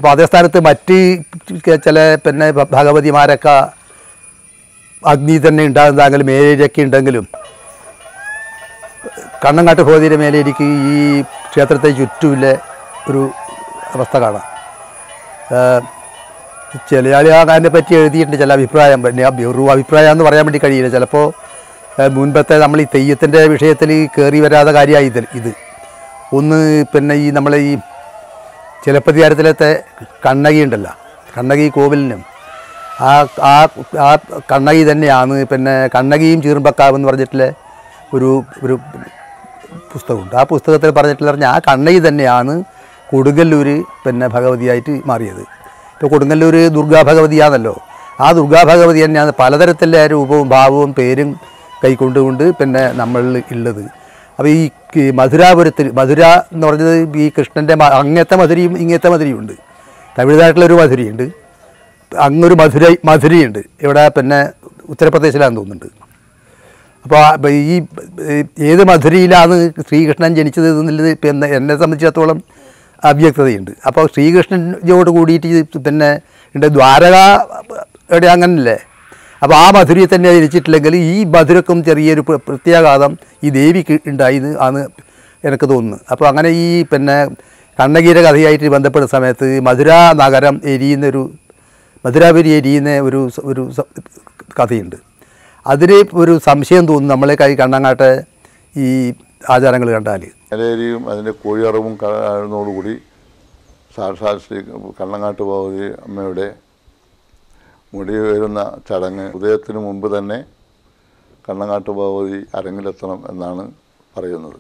അപ്പോൾ അതേ സ്ഥാനത്ത് മറ്റ് ചില പിന്നെ ഭ- ഭഗവതിമാരൊക്കെ അഗ്നി തന്നെ ഉണ്ടാകുന്നതാണെങ്കിലും മേലേരിയൊക്കെ ഉണ്ടെങ്കിലും കണ്ണങ്കാട്ട് ഭഗവതിയുടെ മേലെ എനിക്ക് ഈ ക്ഷേത്രത്തെ ചുറ്റുമില്ല ഒരു അവസ്ഥ കാണാം ഏഹ് ചില ആളുകൾ അതിനെ പറ്റി എഴുതിയിട്ടുണ്ട് ചില അഭിപ്രായം പിന്നെ ആ വെറും അഭിപ്രായം എന്ന് പറയാൻ വേണ്ടി കഴിയില്ല ചിലപ്പോൾ ഏഹ് മുൻപത്തെ നമ്മൾ ഈ തെയ്യത്തിൻ്റെ വിഷയത്തിൽ കയറി വരാതെ കാര്യമായി ഇത് ഇത് ഒന്ന് പിന്നെ ഈ നമ്മളെ ഈ ചിലപ്പതികാരത്തിലത്തെ കണ്ണകി ഉണ്ടല്ലോ കണ്ണകി കോവിലിനും ആ ആ ആ കണ്ണകി തന്നെയാണ് പിന്നെ കണ്ണകിയും ചീർമ്പക്കാവ് എന്ന് പറഞ്ഞിട്ടുള്ള ഒരു ഒരു പുസ്തകമുണ്ട് ആ പുസ്തകത്തിൽ പറഞ്ഞിട്ടുള്ള പറഞ്ഞാൽ ആ കണ്ണകി തന്നെയാണ് കൊടുങ്ങല്ലൂർ പിന്നെ ഭഗവതിയായിട്ട് മാറിയത് ഇപ്പോൾ കൊടുങ്ങല്ലൂർ ദുർഗാ ഭഗവതിയാണല്ലോ ആ ദുർഗാ ഭഗവതി തന്നെയാണ് പലതരത്തിലുള്ള രൂപവും ഭാവവും പേരും കൈക്കൊണ്ടുകൊണ്ട് പിന്നെ നമ്മളിൽ ഉള്ളത് അപ്പോൾ ഈ ഈ മധുരാപുരത്തിൽ മധുര എന്ന് പറഞ്ഞത് ഈ കൃഷ്ണൻ്റെ മ- അങ്ങത്തെ മധുരയും ഇങ്ങത്തെ മധുരയും ഉണ്ട് തമിഴ്നാട്ടിലൊരു മധുരയുണ്ട് അങ്ങൊരു മധുര മധുരയുണ്ട് ഇവിടെ പിന്നെ ഉത്തർപ്രദേശിലാണെന്ന് തോന്നുന്നുണ്ട് അപ്പോൾ ആ ബ- ഈ ഏ- ഏത് മധുരയിലാണ് ശ്രീകൃഷ്ണൻ ജനിച്ചത് എന്നുള്ളത് പിന്നെ എന്നെ സംബന്ധിച്ചിടത്തോളം അവ്യക്തതയുണ്ട് അപ്പോൾ ശ്രീകൃഷ്ണനോട് കൂടിയിട്ട് ഇത് പിന്നെ ഉണ്ട് ദ്വാരക എവിടെ അങ്ങനല്ലേ അപ്പോൾ ആ മധുരയിൽ തന്നെ ജനിച്ചിട്ടില്ലെങ്കിൽ ഈ മധുരക്കും ചെറിയൊരു പ്ര- പ്രത്യാഘാതം ഈ ദേവിക്ക് ഉണ്ടായിന്ന് ആണ് എനിക്ക് തോന്നുന്നു അപ്പോൾ അങ്ങനെ ഈ പിന്നെ കണ്ണകീര കഥയായിട്ട് ബന്ധപ്പെടുന്ന സമയത്ത് മധുര നഗരം എരിയുന്നൊരു മധുരാപുരി എരിയുന്ന ഒരു സ- ഒരു സ- കഥയുണ്ട് അതിന് ഒരു സംശയം തോന്നും നമ്മളെ കൈ കണ്ണങ്ങാട്ടെ ഈ ആചാരങ്ങൾ കണ്ടാൽ മലേരിയും അതിൻ്റെ കോഴിയറവും കാണുന്നതോടുകൂടി സാക്ഷാൽ ശ്രീ കണ്ണങ്ങാട്ട് ഭഗവതി അമ്മയുടെ മുടി വരുന്ന ചടങ്ങ് ഉദയത്തിന് മുമ്പ് തന്നെ കണ്ണങ്ങാട്ട് ഭഗവതി അരങ്ങിലെത്തണം എന്നാണ് പറയുന്നത്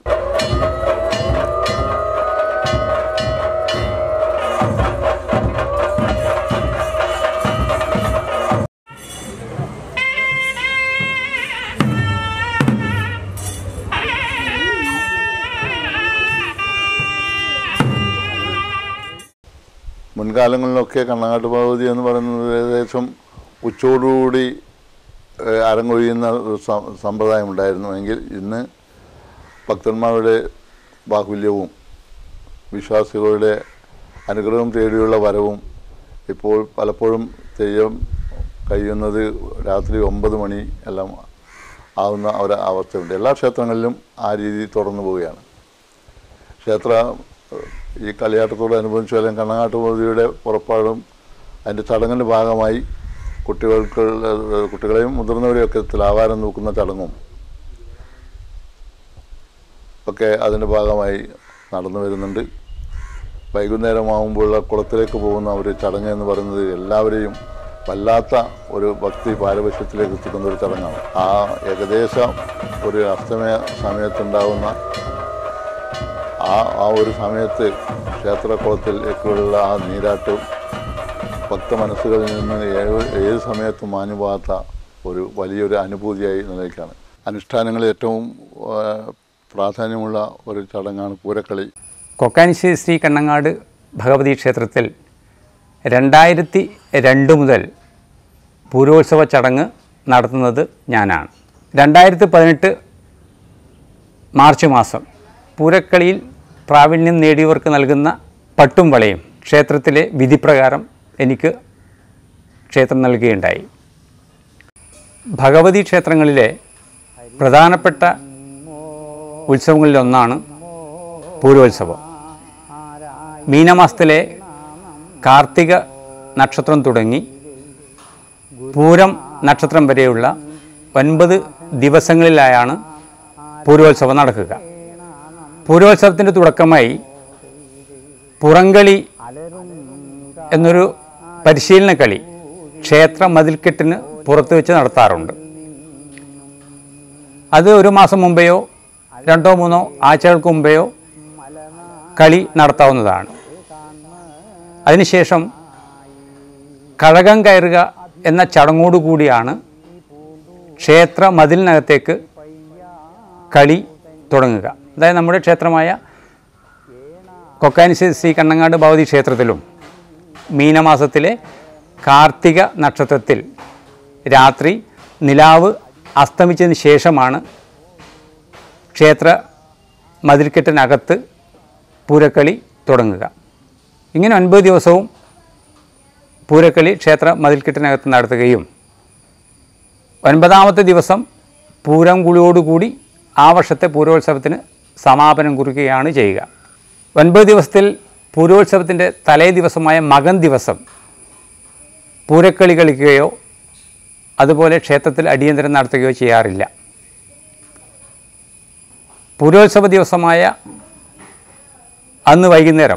മുൻകാലങ്ങളിലൊക്കെ കണ്ണങ്ങാട്ട് ഭഗവതി എന്ന് പറയുന്നത് ഏകദേശം ഉച്ചയോടുകൂടി ഏഹ്, അരങ്ങൊഴിയുന്ന ഒരു സം- സമ്പ്രദായം ഉണ്ടായിരുന്നു എങ്കിൽ ഇന്ന് ഭക്തന്മാരുടെ ബാഹുല്യവും വിശ്വാസികളുടെ അനുഗ്രഹം തേടിയുള്ള വരവും ഇപ്പോൾ പലപ്പോഴും തെയ്യം കഴിയുന്നത് രാത്രി ഒമ്പത് മണി എല്ലാം ആവുന്ന ഒരു അവസ്ഥയുണ്ട് എല്ലാ ക്ഷേത്രങ്ങളിലും ആ രീതി തുടർന്നു പോവുകയാണ് ക്ഷേത്ര ഏഹ്, ഈ കളിയാട്ടത്തോടനുബന്ധിച്ച് അല്ലെങ്കിൽ കണ്ണങ്ങാട്ട് ഭഗവതിയുടെ പുറപ്പാടും അതിൻ്റെ ചടങ്ങിൻ്റെ ഭാഗമായി കുട്ടികൾക്ക് ഏഹ്, കുട്ടികളെയും മുതിർന്നവരെയൊക്കെ തിലാവാരം നോക്കുന്ന ചടങ്ങും ഒക്കെ അതിൻ്റെ ഭാഗമായി നടന്നു വരുന്നുണ്ട് വൈകുന്നേരമാകുമ്പോഴുള്ള കുളത്തിലേക്ക് പോകുന്ന ഒരു ചടങ്ങ് എന്ന് പറയുന്നത് എല്ലാവരെയും വല്ലാത്ത ഒരു ഭക്തി പാരപശ്യത്തിലേക്ക് എത്തിക്കുന്ന ഒരു ചടങ്ങാണ് ആ ഏകദേശം ഒരു അസ്തമയ സമയത്തുണ്ടാകുന്ന ആ ആ ഒരു സമയത്ത് ക്ഷേത്രക്കുളത്തിലേക്കുള്ള ആ നീരാട്ടും ഭക്ത മനസ്സുകളിൽ നിന്ന് ഏത് ഏത് സമയത്തും മാഞ്ഞു പോകാത്ത ഒരു വലിയൊരു അനുഭൂതിയായി നിലനിൽക്കുകയാണ് അനുഷ്ഠാനങ്ങളിൽ ഏറ്റവും ആ, പ്രാധാന്യമുള്ള ഒരു ചടങ്ങാണ് പൂരക്കളി കൊക്കാനിശ്ശേരി ശ്രീ കണ്ണങ്ങാട് ഭഗവതി ക്ഷേത്രത്തിൽ രണ്ടായിരത്തി രണ്ട് മുതൽ പൂരോത്സവ ചടങ്ങ് നടത്തുന്നത് ഞാനാണ് രണ്ടായിരത്തി പതിനെട്ട് മാർച്ച് മാസം പൂരക്കളിയിൽ പ്രാവീണ്യം നേടിയവർക്ക് നൽകുന്ന പട്ടും വളയും ക്ഷേത്രത്തിലെ വിധിപ്രകാരം എനിക്ക് ക്ഷേത്രം നൽകുകയുണ്ടായി ഭഗവതി ക്ഷേത്രങ്ങളിലെ പ്രധാനപ്പെട്ട ഉത്സവങ്ങളിലൊന്നാണ് പൂരോത്സവം മീനമാസത്തിലെ കാർത്തിക നക്ഷത്രം തുടങ്ങി പൂരം നക്ഷത്രം വരെയുള്ള ഒൻപത് ദിവസങ്ങളിലായാണ് പൂരോത്സവം നടക്കുക പൂരോത്സവത്തിൻ്റെ തുടക്കമായി പുറംകളി എന്നൊരു പരിശീലന കളി ക്ഷേത്ര മതിൽക്കെട്ടിന് പുറത്ത് വെച്ച് നടത്താറുണ്ട് അത് ഒരു മാസം മുമ്പെയോ രണ്ടോ മൂന്നോ ആഴ്ചകൾക്ക് മുമ്പെയോ കളി നടത്താവുന്നതാണ് അതിനുശേഷം കഴകം കയറുക എന്ന ചടങ്ങോടുകൂടിയാണ് ക്ഷേത്ര മതിലിനകത്തേക്ക് കളി തുടങ്ങുക അതായത് നമ്മുടെ ക്ഷേത്രമായ കൊക്കാനിശ്ശേരി ശ്രീ കണ്ണങ്ങാട് ഭഗവതി ക്ഷേത്രത്തിലും മീനമാസത്തിലെ കാർത്തിക നക്ഷത്രത്തിൽ രാത്രി നിലാവ് അസ്തമിച്ചതിന് ശേഷമാണ് ക്ഷേത്ര മതിൽക്കെട്ടിനകത്ത് പൂരക്കളി തുടങ്ങുക ഇങ്ങനെ ഒൻപത് ദിവസവും പൂരക്കളി ക്ഷേത്ര മതിൽക്കെട്ടിനകത്ത് നടത്തുകയും ഒൻപതാമത്തെ ദിവസം പൂരം കുളിയോടുകൂടി ആ വർഷത്തെ പൂരോത്സവത്തിന് സമാപനം കുറിക്കുകയാണ് ചെയ്യുക ഒൻപത് ദിവസത്തിൽ പൂരോത്സവത്തിൻ്റെ തലേ ദിവസമായ മകൻ ദിവസം പൂരക്കളി കളിക്കുകയോ അതുപോലെ ക്ഷേത്രത്തിൽ അടിയന്തരം നടത്തുകയോ ചെയ്യാറില്ല പൂരോത്സവ ദിവസമായ അന്ന് വൈകുന്നേരം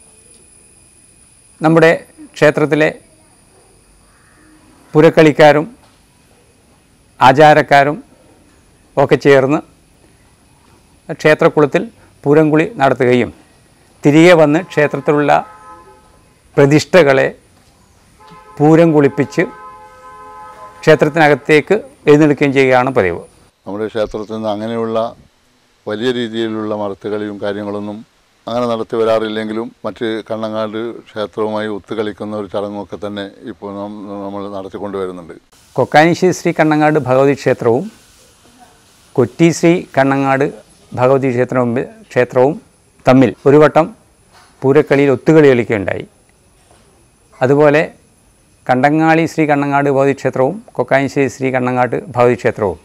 നമ്മുടെ ക്ഷേത്രത്തിലെ പുരക്കളിക്കാരും ആചാരക്കാരും ഒക്കെ ചേർന്ന് ക്ഷേത്രക്കുളത്തിൽ പൂരംകുളി നടത്തുകയും തിരികെ വന്ന് ക്ഷേത്രത്തിലുള്ള പ്രതിഷ്ഠകളെ പൂരം കുളിപ്പിച്ച് ക്ഷേത്രത്തിനകത്തേക്ക് എഴുന്നള്ളിക്കുകയും ചെയ്യുകയാണ് പതിവ് നമ്മുടെ ക്ഷേത്രത്തിൽ നിന്ന് അങ്ങനെയുള്ള വലിയ രീതിയിലുള്ള മറത്തുകളിയും കാര്യങ്ങളൊന്നും അങ്ങനെ നടത്തി വരാറില്ലെങ്കിലും മറ്റ് കണ്ണങ്ങാട് ക്ഷേത്രവുമായി ഒത്തുകളിക്കുന്ന ഒരു ചടങ്ങൊക്കെ തന്നെ ഇപ്പോൾ നാം- നമ്മൾ നടത്തിക്കൊണ്ട് വരുന്നുണ്ട് കൊക്കാനിശ്ശേരി ശ്രീ കണ്ണങ്ങാട് ഭഗവതി ക്ഷേത്രവും കൊറ്റി ശ്രീ കണ്ണങ്ങാട് ഭഗവതി ക്ഷേത്രവും ക്ഷേത്രവും തമ്മിൽ ഒരു വട്ടം പൂരക്കളിയിൽ ഒത്തുകളി കളിക്കുകയുണ്ടായി അതുപോലെ കണ്ടങ്ങാളി ശ്രീ കണ്ണങ്ങാട് ഭഗവതി ക്ഷേത്രവും കൊക്കാനിശ്ശേരി ശ്രീ കണ്ണങ്ങാട് ഭഗവതി ക്ഷേത്രവും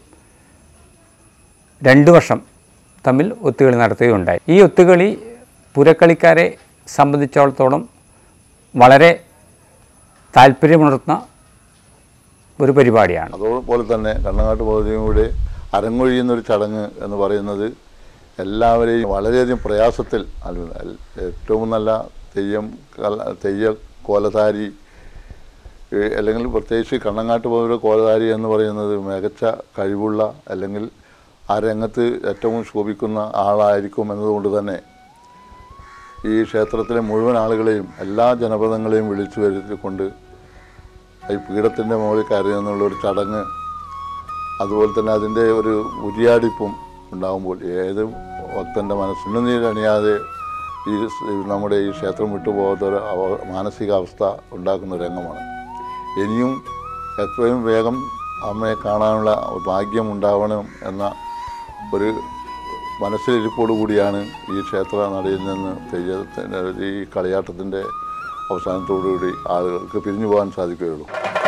രണ്ട് വർഷം തമ്മിൽ ഒത്തുകളി നടത്തുകയുണ്ടായി ഈ ഒത്തുകളി പൂരക്കളിക്കാരെ സംബന്ധിച്ചിടത്തോളം വളരെ താല്പര്യമുണർത്തുന്ന ഒരു പരിപാടിയാണ് അതുപോലെ തന്നെ കണ്ണങ്ങാട്ട് ഭഗവതിയുടെ അരങ്ങൊഴിയുന്ന ഒരു ചടങ്ങ് എന്ന് പറയുന്നത് എല്ലാവരെയും വളരെയധികം പ്രയാസത്തിൽ അല്ല- അല്ല- ഏറ്റവും നല്ല തെയ്യം കല- തെയ്യ കോലധാരി ഏഹ് അല്ലെങ്കിൽ പ്രത്യേകിച്ച് കണ്ണങ്ങാട്ട് ഭഗവതിയുടെ കോലധാരി എന്ന് പറയുന്നത് മികച്ച കഴിവുള്ള അല്ലെങ്കിൽ ആ രംഗത്ത് ഏറ്റവും ശോഭിക്കുന്ന ആളായിരിക്കും എന്നതുകൊണ്ട് തന്നെ ഈ ക്ഷേത്രത്തിലെ മുഴുവൻ ആളുകളെയും എല്ലാ ജനപദങ്ങളെയും വിളിച്ചു വരുത്തിക്കൊണ്ട് ഈ പീഠത്തിൻ്റെ മുകളിൽ കയറി എന്നുള്ള ഒരു ചടങ്ങ് അതുപോലെ തന്നെ അതിൻ്റെ ഒരു ഉരിയാടിപ്പും ഉണ്ടാകുമ്പോൾ ഏത് ഭക്തൻ്റെ മനസ്സിന് നീരണിയാതെ ഈ സ് നമ്മുടെ ഈ ക്ഷേത്രം വിട്ടുപോകാത്ത ഒരു അവ- മാനസികാവസ്ഥ ഉണ്ടാക്കുന്ന ഒരു രംഗമാണ് ഇനിയും എത്രയും വേഗം അമ്മയെ കാണാനുള്ള ഒരു ഭാഗ്യം ഉണ്ടാവണം എന്ന ഒരു മനസ്സിലിരിപ്പോടു കൂടിയാണ് ഈ ക്ഷേത്ര നടയിൽ നിന്ന് തെയ്യത്തിൻ്റെ ഈ കളിയാട്ടത്തിൻ്റെ അവസാനത്തോടുകൂടി ആളുകൾക്ക് പിരിഞ്ഞു പോകാൻ സാധിക്കുകയുള്ളൂ